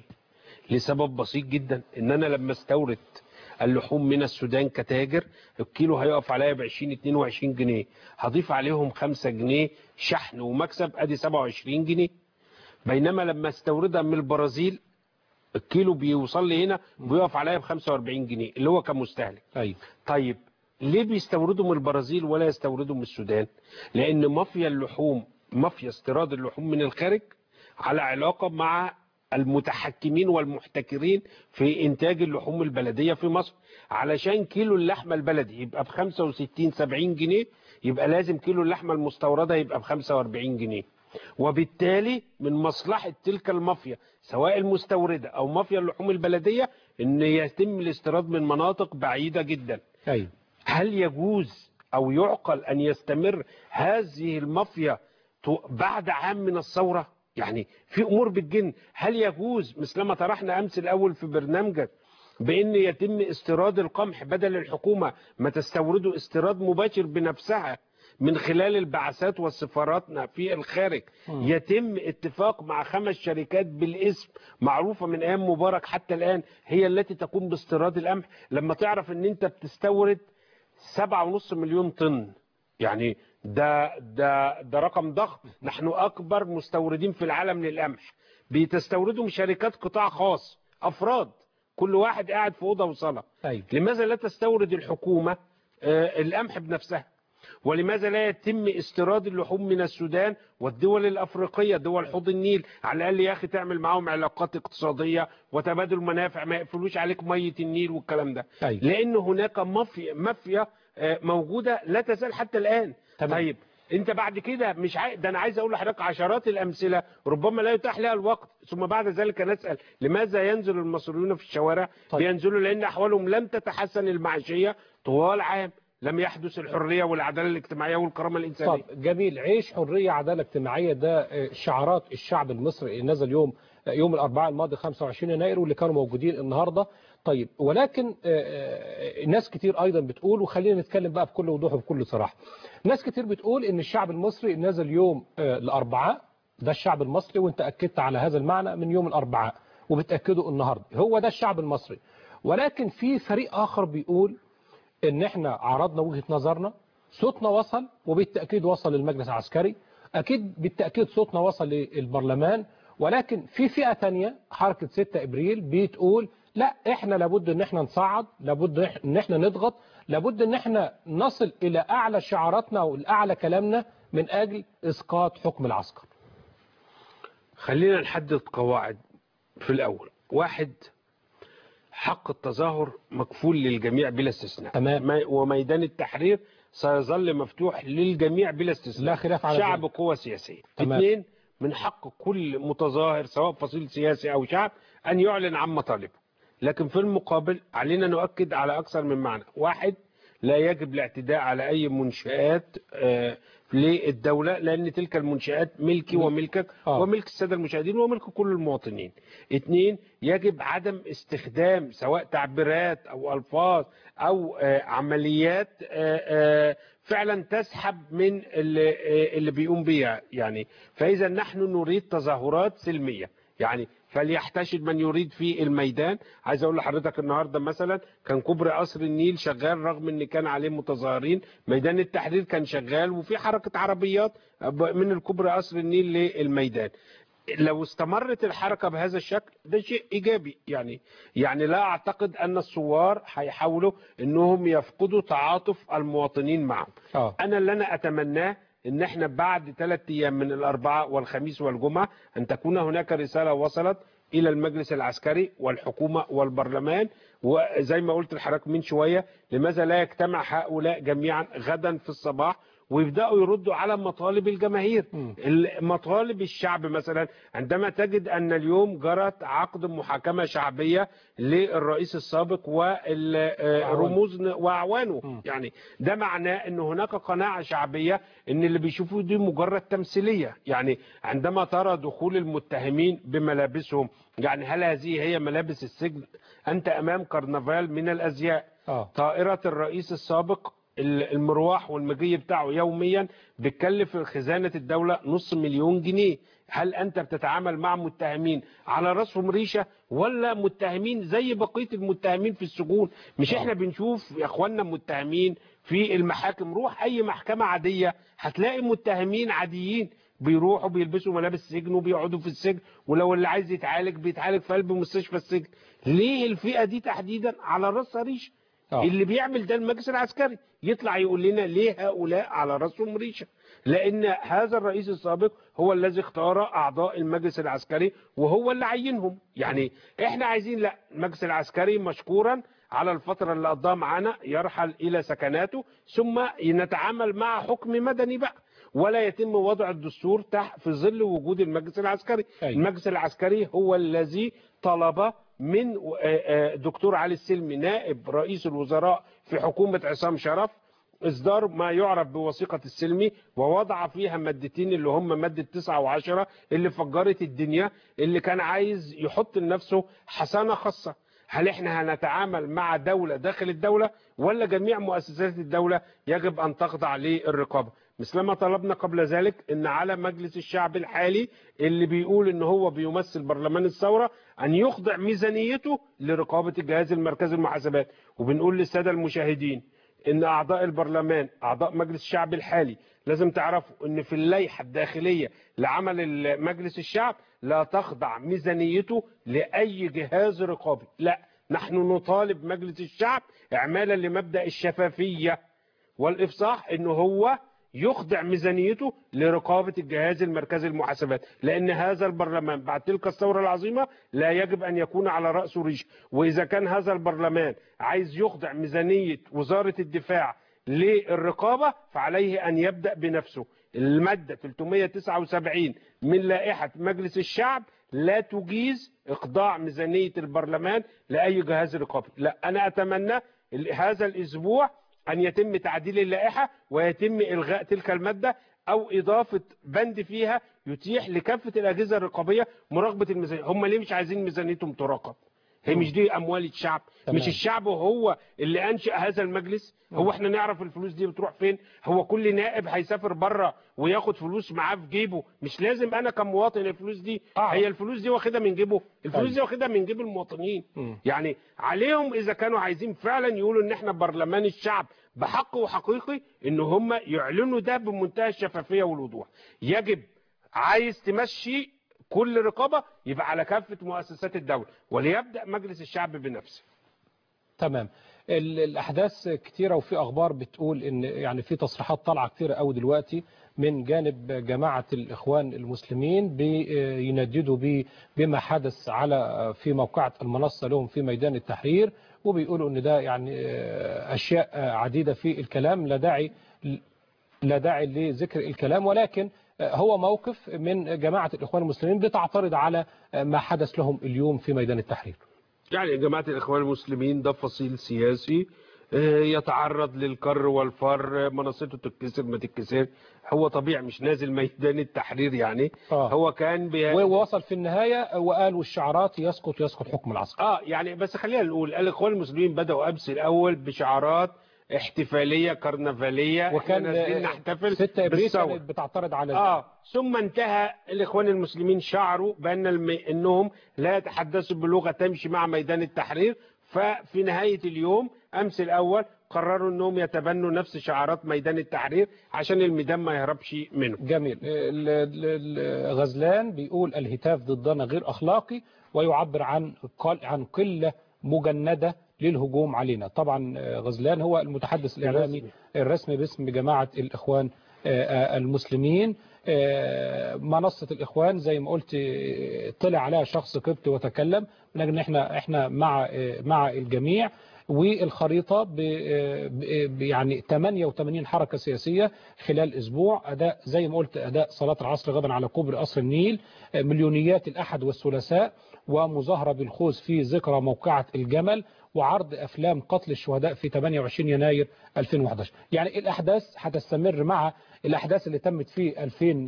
لسبب بسيط جدا ان انا لما استورد اللحوم من السودان كتاجر الكيلو هيقف عليا ب 20 22 جنيه هضيف عليهم 5 جنيه شحن ومكسب ادي 27 جنيه بينما لما استوردها من البرازيل الكيلو بيوصل لي هنا بيقف عليا ب 45 جنيه اللي هو كمستهلك أيوه طيب ليه بيستوردوا من البرازيل ولا يستوردوا من السودان لان مافيا اللحوم مافيا استيراد اللحوم من الخارج على علاقة مع المتحكمين والمحتكرين في انتاج اللحوم البلدية في مصر علشان كيلو اللحمة البلدي يبقى ب 65 70 جنيه يبقى لازم كيلو اللحمة المستوردة يبقى ب 45 جنيه وبالتالي من مصلحة تلك المافيا سواء المستوردة او مافيا اللحوم البلدية ان يتم الاستيراد من مناطق بعيدة جدا أيوه هل يجوز أو يعقل أن يستمر هذه المافيا تو- بعد عام من الثورة يعني في أمور بالجن هل يجوز مثلما طرحنا أمس الأول في برنامجك بأن يتم استيراد القمح بدل الحكومة ما تستورده استيراد مباشر بنفسها من خلال البعثات والسفاراتنا في الخارج يتم اتفاق مع خمس شركات بالاسم معروفة من أيام مبارك حتى الآن هي التي تقوم باستيراد القمح لما تعرف ان انت بتستورد سبعة ونص مليون طن يعني ده ده ده رقم ضخم نحن اكبر مستوردين في العالم للقمح بتستوردوا من شركات قطاع خاص افراد كل واحد قاعد في اوضه وصاله أيوه لماذا لا تستورد الحكومه آه، القمح بنفسها ولماذا لا يتم استيراد اللحوم من السودان والدول الافريقيه دول حوض النيل على الاقل يا اخي تعمل معاهم علاقات اقتصاديه وتبادل منافع ما يقفلوش عليك ميه النيل والكلام ده أيوه. لان هناك مافيا مافيا آه، موجوده لا تزال حتى الان تمام. طيب انت بعد كده مش عاي... ده انا عايز اقول لحضرتك عشرات الامثله ربما لا يتاح لها الوقت ثم بعد ذلك نسال لماذا ينزل المصريون في الشوارع طيب. بينزلوا لان احوالهم لم تتحسن المعيشيه طوال عام لم يحدث الحريه والعداله الاجتماعيه والكرامه الانسانيه طب جميل عيش حرية عدالة اجتماعية ده آه، شعارات الشعب المصري اللي نزل يوم آه، يوم الأربعاء الماضي 25 يناير واللي كانوا موجودين النهاردة طيب ولكن آه، آه، ناس كتير أيضا بتقول وخلينا نتكلم بقى بكل وضوح وبكل صراحة ناس كتير بتقول إن الشعب المصري نزل يوم آه، الأربعاء ده الشعب المصري وانت أكدت على هذا المعنى من يوم الأربعاء وبتأكده النهاردة هو ده الشعب المصري ولكن في فريق آخر بيقول ان احنا عرضنا وجهة نظرنا صوتنا وصل وبالتأكيد وصل للمجلس العسكري اكيد بالتأكيد صوتنا وصل للبرلمان ولكن في فئة تانية حركة 6 ابريل بتقول لا احنا لابد ان احنا نصعد لابد ان احنا نضغط لابد ان احنا نصل الى اعلى شعاراتنا والاعلى كلامنا من اجل اسقاط حكم العسكر خلينا نحدد قواعد في الاول واحد حق التظاهر مكفول للجميع بلا استثناء تمام. ما- وميدان التحرير سيظل مفتوح للجميع بلا استثناء لا خلاف على شعب ذلك. قوة سياسية تمام. اثنين من حق كل متظاهر سواء فصيل سياسي او شعب ان يعلن عن مطالبه لكن في المقابل علينا نؤكد على اكثر من معنى واحد لا يجب الاعتداء على اي منشآت آه، للدولة لأن تلك المنشآت ملكي وملكك آه. وملك السادة المشاهدين وملك كل المواطنين اثنين يجب عدم استخدام سواء تعبيرات أو ألفاظ أو آه، عمليات آه، آه، فعلا تسحب من اللي, آه، اللي بيقوم بيها يعني فإذا نحن نريد تظاهرات سلمية يعني فليحتشد من يريد في الميدان عايز اقول لحضرتك النهارده مثلا كان كوبري قصر النيل شغال رغم ان كان عليه متظاهرين ميدان التحرير كان شغال وفي حركه عربيات من الكوبري قصر النيل للميدان لو استمرت الحركه بهذا الشكل ده شيء ايجابي يعني يعني لا اعتقد ان الثوار هيحاولوا انهم يفقدوا تعاطف المواطنين معهم آه. انا اللي انا اتمناه ان احنا بعد ثلاث ايام من الاربعاء والخميس والجمعه ان تكون هناك رساله وصلت الى المجلس العسكري والحكومه والبرلمان وزي ما قلت لحضرتك من شويه لماذا لا يجتمع هؤلاء جميعا غدا في الصباح ويبداوا يردوا على مطالب الجماهير مطالب الشعب مثلا عندما تجد ان اليوم جرت عقد محاكمه شعبيه للرئيس السابق والرموز واعوانه يعني ده معناه ان هناك قناعه شعبيه ان اللي بيشوفوه دي مجرد تمثيليه يعني عندما ترى دخول المتهمين بملابسهم يعني هل هذه هي ملابس السجن انت امام كرنفال من الازياء آه. طائره الرئيس السابق المروح والمجي بتاعه يوميا بتكلف خزانة الدولة نص مليون جنيه هل أنت بتتعامل مع متهمين على رأسهم ريشة ولا متهمين زي بقية المتهمين في السجون مش احنا بنشوف يا اخوانا متهمين في المحاكم روح أي محكمة عادية هتلاقي متهمين عاديين بيروحوا بيلبسوا ملابس سجن وبيقعدوا في السجن ولو اللي عايز يتعالج بيتعالج في قلب مستشفى السجن ليه الفئة دي تحديدا على رأسها ريشه آه. اللي بيعمل ده المجلس العسكري يطلع يقول لنا ليه هؤلاء على راسهم ريشه لان هذا الرئيس السابق هو الذي اختار اعضاء المجلس العسكري وهو اللي عينهم يعني احنا عايزين لا المجلس العسكري مشكورا على الفترة اللي قضاها معانا يرحل إلى سكناته ثم نتعامل مع حكم مدني بقى ولا يتم وضع الدستور تحت في ظل وجود المجلس العسكري أيوة. المجلس العسكري هو الذي طلب من آه، آه، دكتور علي السلمي نائب رئيس الوزراء في حكومة عصام شرف إصدار ما يعرف بوثيقة السلمي ووضع فيها مادتين اللي هم مادة 9 و10 اللي فجرت الدنيا اللي كان عايز يحط لنفسه حسنة خاصة هل احنا هنتعامل مع دولة داخل الدولة ولا جميع مؤسسات الدولة يجب أن تخضع للرقابة مثلما طلبنا قبل ذلك ان على مجلس الشعب الحالي اللي بيقول ان هو بيمثل برلمان الثوره ان يخضع ميزانيته لرقابه الجهاز المركزي للمحاسبات وبنقول للساده المشاهدين ان اعضاء البرلمان اعضاء مجلس الشعب الحالي لازم تعرفوا ان في اللائحه الداخليه لعمل مجلس الشعب لا تخضع ميزانيته لاي جهاز رقابي لا نحن نطالب مجلس الشعب اعمالا لمبدا الشفافيه والافصاح ان هو يخضع ميزانيته لرقابة الجهاز المركزي للمحاسبات لأن هذا البرلمان بعد تلك الثورة العظيمة لا يجب أن يكون على رأسه ريش وإذا كان هذا البرلمان عايز يخضع ميزانية وزارة الدفاع للرقابة فعليه أن يبدأ بنفسه المادة 379 من لائحة مجلس الشعب لا تجيز إخضاع ميزانية البرلمان لأي جهاز رقابي لا أنا أتمنى هذا الأسبوع أن يتم تعديل اللائحة ويتم إلغاء تلك المادة أو إضافة بند فيها يتيح لكافة الأجهزة الرقابية مراقبة الميزانية هم ليه مش عايزين ميزانيتهم تراقب هي مش دي أموال الشعب تمام. مش الشعب هو اللي أنشأ هذا المجلس هو احنا نعرف الفلوس دي بتروح فين هو كل نائب هيسافر بره وياخد فلوس معاه في جيبه مش لازم أنا كمواطن الفلوس دي آه. هي الفلوس دي واخدها من جيبه الفلوس أيوة. دي واخدها من جيب المواطنين مم. يعني عليهم اذا كانوا عايزين فعلا يقولوا ان احنا برلمان الشعب بحق وحقيقي ان هم يعلنوا ده بمنتهى الشفافيه والوضوح يجب عايز تمشي كل رقابه يبقى على كافه مؤسسات الدوله وليبدا مجلس الشعب بنفسه تمام ال- الاحداث كتيره وفي اخبار بتقول ان يعني في تصريحات طالعه كتيره قوي دلوقتي من جانب جماعه الاخوان المسلمين بينددوا ب- بما حدث على في موقعة المنصه لهم في ميدان التحرير وبيقولوا ان ده يعني آه، اشياء آه، عديده في الكلام لا داعي لا داعي لذكر الكلام ولكن آه، هو موقف من جماعه الاخوان المسلمين بتعترض على آه، ما حدث لهم اليوم في ميدان التحرير يعني جماعه الاخوان المسلمين ده فصيل سياسي آه، يتعرض للكر والفر آه، منصته تتكسر ما تتكسر هو طبيعي مش نازل ميدان التحرير يعني آه. هو كان بي... ووصل في النهاية وقال والشعارات يسقط يسقط حكم العسكر اه يعني بس خلينا نقول الاخوان المسلمين بداوا امس الاول بشعارات احتفاليه كرنفاليه إحنا وكان نازلين نحتفل 6 ابريل بالثورة. كانت بتعترض على ذلك. اه ثم انتهى الاخوان المسلمين شعروا بان الم... انهم لا يتحدثوا بلغه تمشي مع ميدان التحرير ففي نهايه اليوم امس الاول قرروا انهم يتبنوا نفس شعارات ميدان التحرير عشان الميدان ما يهربش منه جميل ال- ال- ال- غزلان بيقول الهتاف ضدنا غير أخلاقي ويعبر عن قل- عن قلة مجندة للهجوم علينا طبعا آه، غزلان هو المتحدث الإعلامي الرسمي. الرسمي باسم جماعة الإخوان آه، آه، المسلمين آه، منصة الإخوان زي ما قلت آه، طلع عليها شخص قبطي وتكلم لكن احنا احنا مع آه، مع الجميع والخريطة ب ب- يعني 88 حركة سياسية خلال أسبوع أداء زي ما قلت أداء صلاة العصر غدا على كوبري قصر النيل مليونيات الأحد والثلاثاء ومظاهرة بالخوذ في ذكرى موقعة الجمل وعرض أفلام قتل الشهداء في 28 يناير 2011 يعني الأحداث هتستمر مع الأحداث اللي تمت في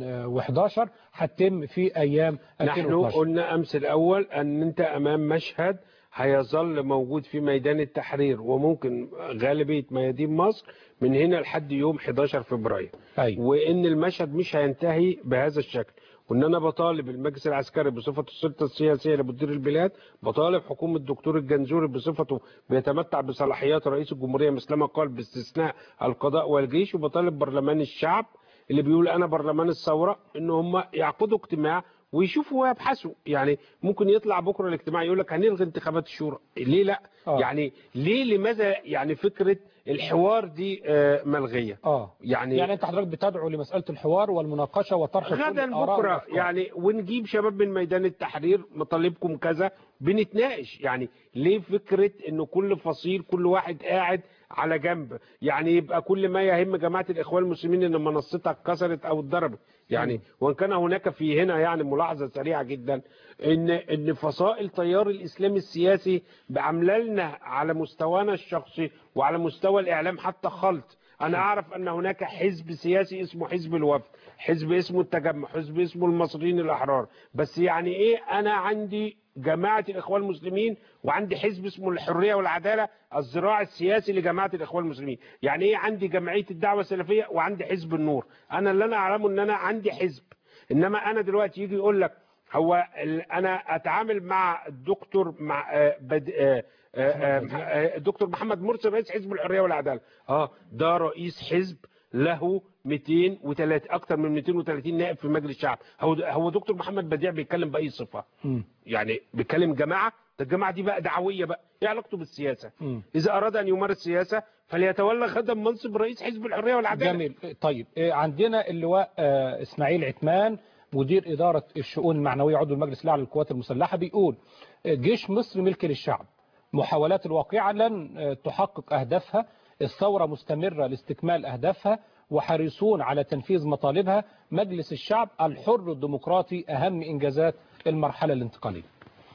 2011 هتتم في أيام نحن 2012 قلنا أمس الأول أن أنت أمام مشهد هيظل موجود في ميدان التحرير وممكن غالبية ميادين مصر من هنا لحد يوم 11 فبراير أيوة. وإن المشهد مش هينتهي بهذا الشكل وان انا بطالب المجلس العسكري بصفته السلطه السياسيه اللي بتدير البلاد بطالب حكومه الدكتور الجنزوري بصفته بيتمتع بصلاحيات رئيس الجمهوريه مثلما قال باستثناء القضاء والجيش وبطالب برلمان الشعب اللي بيقول انا برلمان الثوره ان هم يعقدوا اجتماع ويشوفوا ويبحثوا يعني ممكن يطلع بكره الاجتماع يقول لك هنلغي انتخابات الشورى ليه لا آه. يعني ليه لماذا يعني فكره الحوار دي آه، ملغيه اه يعني يعني انت حضرتك بتدعو لمساله الحوار والمناقشه وطرح كل غدا الآراء بكره والأفكار. يعني ونجيب شباب من ميدان التحرير مطالبكم كذا بنتناقش يعني ليه فكره انه كل فصيل كل واحد قاعد على جنب يعني يبقى كل ما يهم جماعه الاخوان المسلمين ان منصتها اتكسرت او اتضربت يعني وان كان هناك في هنا يعني ملاحظه سريعه جدا ان ان فصائل تيار الاسلام السياسي بعمله لنا على مستوانا الشخصي وعلى مستوى الاعلام حتى خلط انا اعرف ان هناك حزب سياسي اسمه حزب الوفد حزب اسمه التجمع حزب اسمه المصريين الاحرار بس يعني ايه انا عندي جماعه الاخوان المسلمين وعندي حزب اسمه الحريه والعداله الذراع السياسي لجماعه الاخوان المسلمين يعني ايه عندي جمعيه الدعوه السلفيه وعندي حزب النور انا اللي انا اعلمه ان انا عندي حزب انما انا دلوقتي يجي يقول لك هو ال- انا اتعامل مع الدكتور مع آه، بد... آه، آه، آه، آه، الدكتور محمد مرسي رئيس حزب الحريه والعداله اه ده رئيس حزب له 203 اكتر من 230 نائب في مجلس الشعب هو هو دكتور محمد بديع بيتكلم باي صفه مم. يعني بيتكلم جماعه ده الجماعه دي بقى دعويه بقى ايه علاقته بالسياسه مم. اذا اراد ان يمارس سياسه فليتولى غدا منصب رئيس حزب الحريه والعداله جميل طيب آه، عندنا اللواء آه، اسماعيل عثمان مدير إدارة الشؤون المعنوية عضو المجلس الأعلى للقوات المسلحة بيقول آه، جيش مصر ملك للشعب محاولات الواقعة لن آه، تحقق أهدافها الثورة مستمرة لاستكمال أهدافها وحريصون على تنفيذ مطالبها مجلس الشعب الحر الديمقراطي أهم إنجازات المرحلة الانتقالية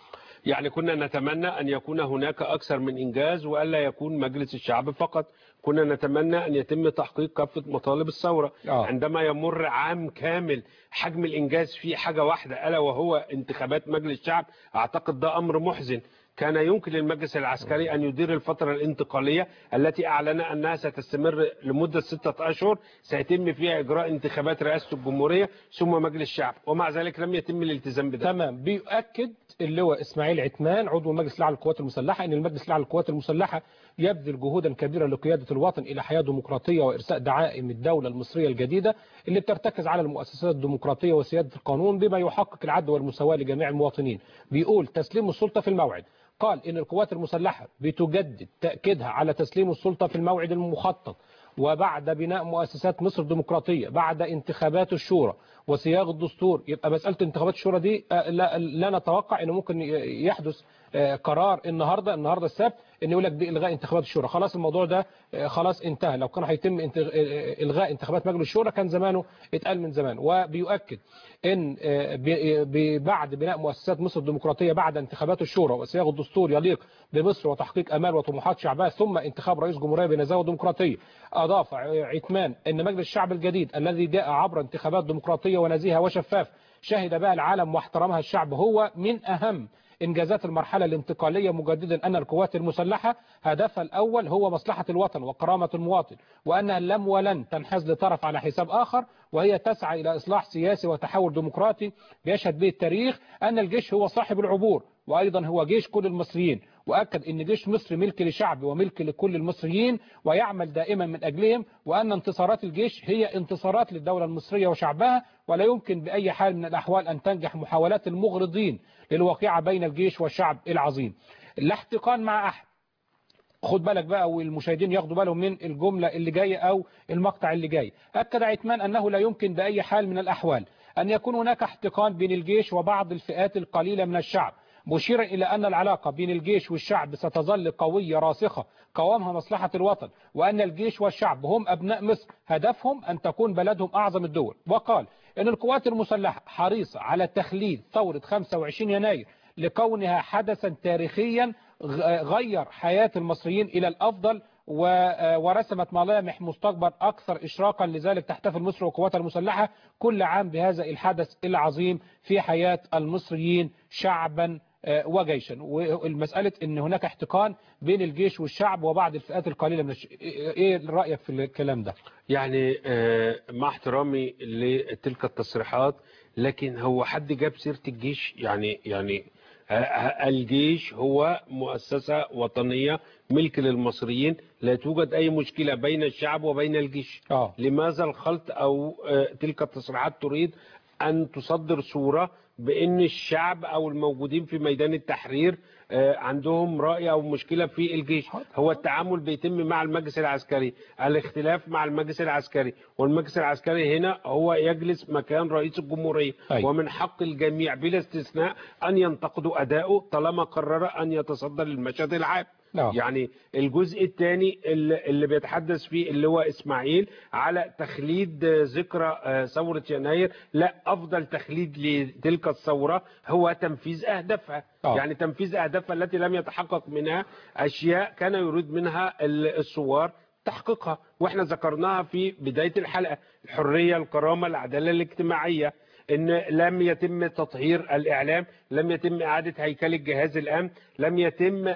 يعني كنا نتمنى أن يكون هناك أكثر من إنجاز وألا يكون مجلس الشعب فقط كنا نتمنى أن يتم تحقيق كافة مطالب الثورة آه. عندما يمر عام كامل حجم الإنجاز فيه حاجة واحدة ألا وهو انتخابات مجلس الشعب أعتقد ده أمر محزن كان يمكن للمجلس العسكري أن يدير الفترة الانتقالية التي أعلن أنها ستستمر لمدة ستة أشهر سيتم فيها إجراء انتخابات رئاسة الجمهورية ثم مجلس الشعب ومع ذلك لم يتم الالتزام بده تمام بيؤكد اللواء اسماعيل عثمان عضو المجلس الاعلى للقوات المسلحه ان المجلس الاعلى للقوات المسلحه يبذل جهودا كبيره لقياده الوطن الى حياه ديمقراطيه وارساء دعائم الدوله المصريه الجديده اللي بترتكز على المؤسسات الديمقراطيه وسياده القانون بما يحقق العدل والمساواه لجميع المواطنين بيقول تسليم السلطه في الموعد قال ان القوات المسلحه بتجدد تاكيدها على تسليم السلطه في الموعد المخطط وبعد بناء مؤسسات مصر الديمقراطية بعد انتخابات الشورى وصياغة الدستور يبقى مسألة انتخابات الشورى دي آه، لا, لا نتوقع انه ممكن ي- يحدث آه، قرار النهارده النهارده السبت ان يقول لك دي الغاء انتخابات الشورى خلاص الموضوع ده آه، خلاص انتهى لو كان هيتم انت- آه، الغاء انتخابات مجلس الشورى كان زمانه اتقال من زمان وبيؤكد ان آه، ب- ب- بعد بناء مؤسسات مصر الديمقراطيه بعد انتخابات الشورى وصياغه الدستور يليق بمصر وتحقيق امال وطموحات شعبها ثم انتخاب رئيس جمهوريه بنزاهه وديمقراطيه اضاف عثمان ان مجلس الشعب الجديد الذي جاء عبر انتخابات ديمقراطيه ونزيهه وشفافه شهد بها العالم واحترمها الشعب هو من اهم انجازات المرحله الانتقاليه مجددا ان القوات المسلحه هدفها الاول هو مصلحه الوطن وكرامه المواطن وانها لم ولن تنحاز لطرف على حساب اخر وهي تسعى الى اصلاح سياسي وتحول ديمقراطي يشهد به التاريخ ان الجيش هو صاحب العبور وايضا هو جيش كل المصريين واكد ان جيش مصر ملك لشعب وملك لكل المصريين ويعمل دائما من اجلهم وان انتصارات الجيش هي انتصارات للدوله المصريه وشعبها ولا يمكن باي حال من الاحوال ان تنجح محاولات المغرضين للواقعه بين الجيش والشعب العظيم لا احتقان مع احد خد بالك بقى والمشاهدين ياخدوا بالهم من الجملة اللي جاية أو المقطع اللي جاي أكد عثمان أنه لا يمكن بأي حال من الأحوال أن يكون هناك احتقان بين الجيش وبعض الفئات القليلة من الشعب مشيرا إلى أن العلاقة بين الجيش والشعب ستظل قوية راسخة قوامها مصلحة الوطن وأن الجيش والشعب هم أبناء مصر هدفهم أن تكون بلدهم أعظم الدول وقال أن القوات المسلحة حريصة على تخليد ثورة 25 يناير لكونها حدثا تاريخيا غير حياة المصريين إلى الأفضل ورسمت ملامح مستقبل أكثر إشراقا لذلك تحتفل مصر وقواتها المسلحة كل عام بهذا الحدث العظيم في حياة المصريين شعبا وجيشا والمسألة ان هناك احتقان بين الجيش والشعب وبعض الفئات القليلة من الش... ايه رأيك في الكلام ده يعني مع احترامي لتلك التصريحات لكن هو حد جاب سيرة الجيش يعني يعني الجيش هو مؤسسة وطنية ملك للمصريين لا توجد أي مشكلة بين الشعب وبين الجيش آه. لماذا الخلط أو تلك التصريحات تريد أن تصدر صورة بأن الشعب أو الموجودين في ميدان التحرير عندهم رأي أو مشكلة في الجيش هو التعامل بيتم مع المجلس العسكري الاختلاف مع المجلس العسكري والمجلس العسكري هنا هو يجلس مكان رئيس الجمهورية أي. ومن حق الجميع بلا استثناء أن ينتقدوا أداؤه طالما قرر أن يتصدر للمشهد العام نعم. يعني الجزء الثاني اللي اللي بيتحدث فيه اللي هو اسماعيل على تخليد ذكرى ثورة يناير لا افضل تخليد لتلك الثورة هو تنفيذ اهدافها آه. يعني تنفيذ اهدافها التي لم يتحقق منها اشياء كان يريد منها الثوار تحقيقها واحنا ذكرناها في بداية الحلقة الحرية الكرامة العدالة الاجتماعية ان لم يتم تطهير الاعلام لم يتم اعاده هيكله جهاز الامن لم يتم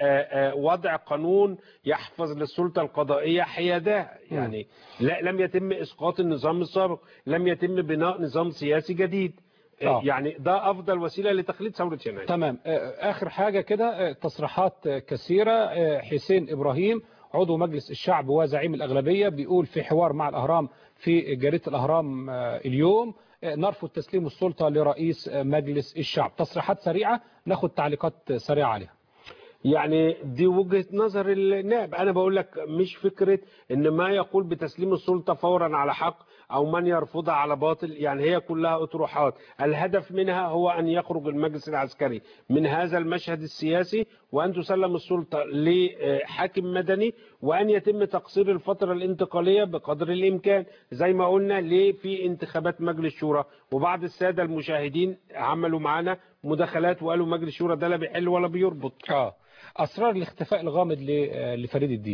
وضع قانون يحفظ للسلطه القضائيه حيادها يعني لا لم يتم اسقاط النظام السابق لم يتم بناء نظام سياسي جديد آه. يعني ده افضل وسيله لتخليد ثوره يناير تمام اخر حاجه كده تصريحات كثيره حسين ابراهيم عضو مجلس الشعب وزعيم الاغلبيه بيقول في حوار مع الاهرام في جريده الاهرام اليوم نرفض تسليم السلطة لرئيس مجلس الشعب تصريحات سريعة ناخد تعليقات سريعة عليها يعني دي وجهة نظر النائب أنا بقول لك مش فكرة إن ما يقول بتسليم السلطة فورا على حق أو من يرفضها على باطل يعني هي كلها أطروحات الهدف منها هو أن يخرج المجلس العسكري من هذا المشهد السياسي وأن تسلم السلطة لحاكم مدني وأن يتم تقصير الفترة الانتقالية بقدر الإمكان زي ما قلنا ليه في انتخابات مجلس شورى وبعض السادة المشاهدين عملوا معانا مداخلات وقالوا مجلس شورى ده لا بيحل ولا بيربط آه. أسرار الاختفاء الغامض لفريد الديب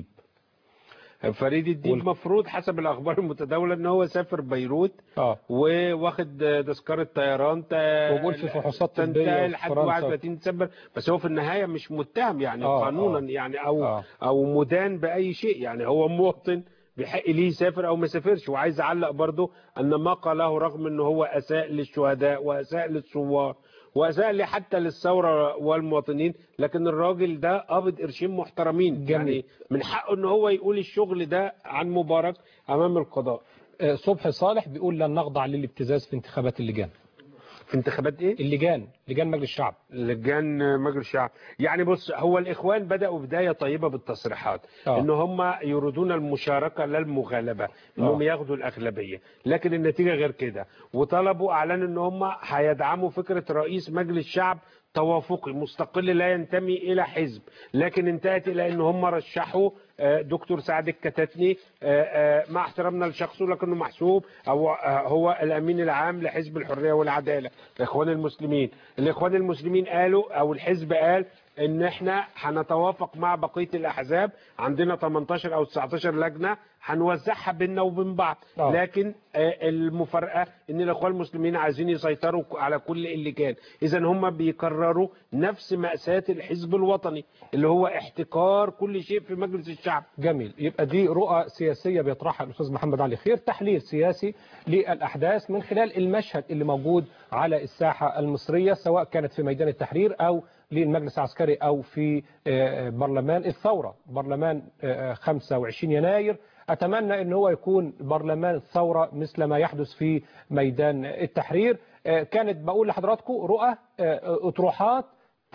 فريد الدين وال- المفروض حسب الاخبار المتداوله ان هو سافر بيروت اه وواخد تذكره طيران تا- وبيقول في فحوصات طبية تنتهي في لحد فرنسا. 31 ديسمبر بس هو في النهايه مش متهم يعني آه، قانونا آه. يعني او آه. او مدان باي شيء يعني هو مواطن بحق ليه يسافر او ما يسافرش وعايز اعلق برضه ان ما قاله رغم ان هو اساء للشهداء واساء للثوار واساء حتى للثوره والمواطنين لكن الراجل ده قابض قرشين محترمين جميل. يعني من حقه ان هو يقول الشغل ده عن مبارك امام القضاء آه، صبحي صالح بيقول لن نخضع للابتزاز في انتخابات اللجان في انتخابات ايه اللجان لجان مجلس الشعب لجان مجلس الشعب يعني بص هو الاخوان بداوا بدايه طيبه بالتصريحات آه. ان هم يريدون المشاركه لا المغالبه انهم آه. ياخدوا الاغلبيه لكن النتيجه غير كده وطلبوا اعلنوا ان هم هيدعموا فكره رئيس مجلس الشعب توافقي مستقل لا ينتمي الى حزب لكن انتهت الى ان هم رشحوا آه، دكتور سعد الكتاتني آه، آه، مع احترامنا لشخصه لكنه محسوب او آه، هو الامين العام لحزب الحريه والعداله الاخوان المسلمين الاخوان المسلمين قالوا او الحزب قال ان احنا هنتوافق مع بقيه الاحزاب عندنا 18 او 19 لجنه هنوزعها بيننا وبين بعض آه. لكن آه، المفارقه ان الاخوان المسلمين عايزين يسيطروا على كل اللجان اذا هم بيكرروا نفس ماساه الحزب الوطني اللي هو احتكار كل شيء في مجلس الشعب جميل يبقى دي رؤى سياسية بيطرحها الأستاذ محمد علي خير تحليل سياسي للأحداث من خلال المشهد اللي موجود على الساحة المصرية سواء كانت في ميدان التحرير أو للمجلس العسكري أو في آه، برلمان الثورة برلمان آه، 25 يناير أتمنى أن هو يكون برلمان الثورة مثل ما يحدث في ميدان التحرير آه، كانت بقول لحضراتكم رؤى آه، أطروحات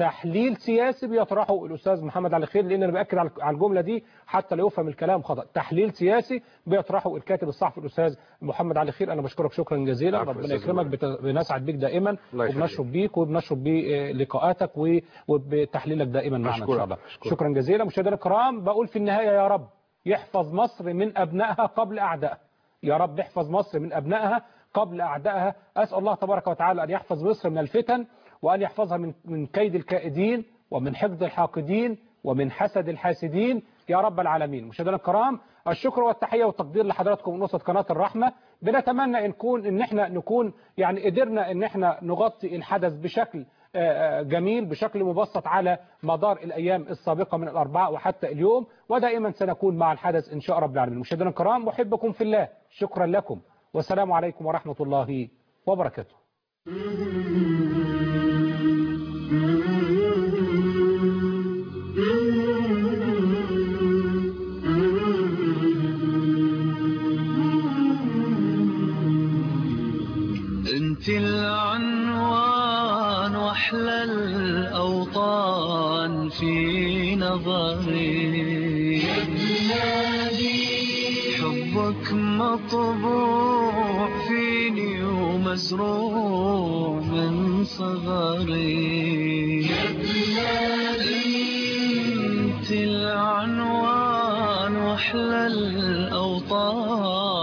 تحليل سياسي بيطرحه الاستاذ محمد علي خير لان انا باكد على على الجمله دي حتى لا يفهم الكلام خطا تحليل سياسي بيطرحه الكاتب الصحفي الاستاذ محمد علي خير انا بشكرك شكرا جزيلا عفو يا ربنا أستاذ يكرمك بت- بنسعد بيك دائما الله يخليك. وبنشرب بيك وبنشرب بلقاءاتك و- وبتحليلك دائما معنا ان أشكرك. شاء الله أشكرك. شكرا جزيلا مشاهدينا الكرام بقول في النهايه يا رب يحفظ مصر من ابنائها قبل اعدائها يا رب احفظ مصر من ابنائها قبل اعدائها اسال الله تبارك وتعالى ان يحفظ مصر من الفتن وان يحفظها من من كيد الكائدين ومن حقد الحاقدين ومن حسد الحاسدين يا رب العالمين مشاهدينا الكرام الشكر والتحيه والتقدير لحضراتكم من وسط قناه الرحمه بنتمنى ان نكون ان احنا نكون يعني قدرنا ان احنا نغطي الحدث بشكل آه، آه، جميل بشكل مبسط على مدار الايام السابقه من الاربعاء وحتى اليوم ودائما سنكون مع الحدث ان شاء رب العالمين مشاهدينا الكرام احبكم في الله شكرا لكم والسلام عليكم ورحمه الله وبركاته انت العنوان واحلى الاوطان في نظري حبك مطبوع فيني ومزروع من صغري انت العنوان واحلى الاوطان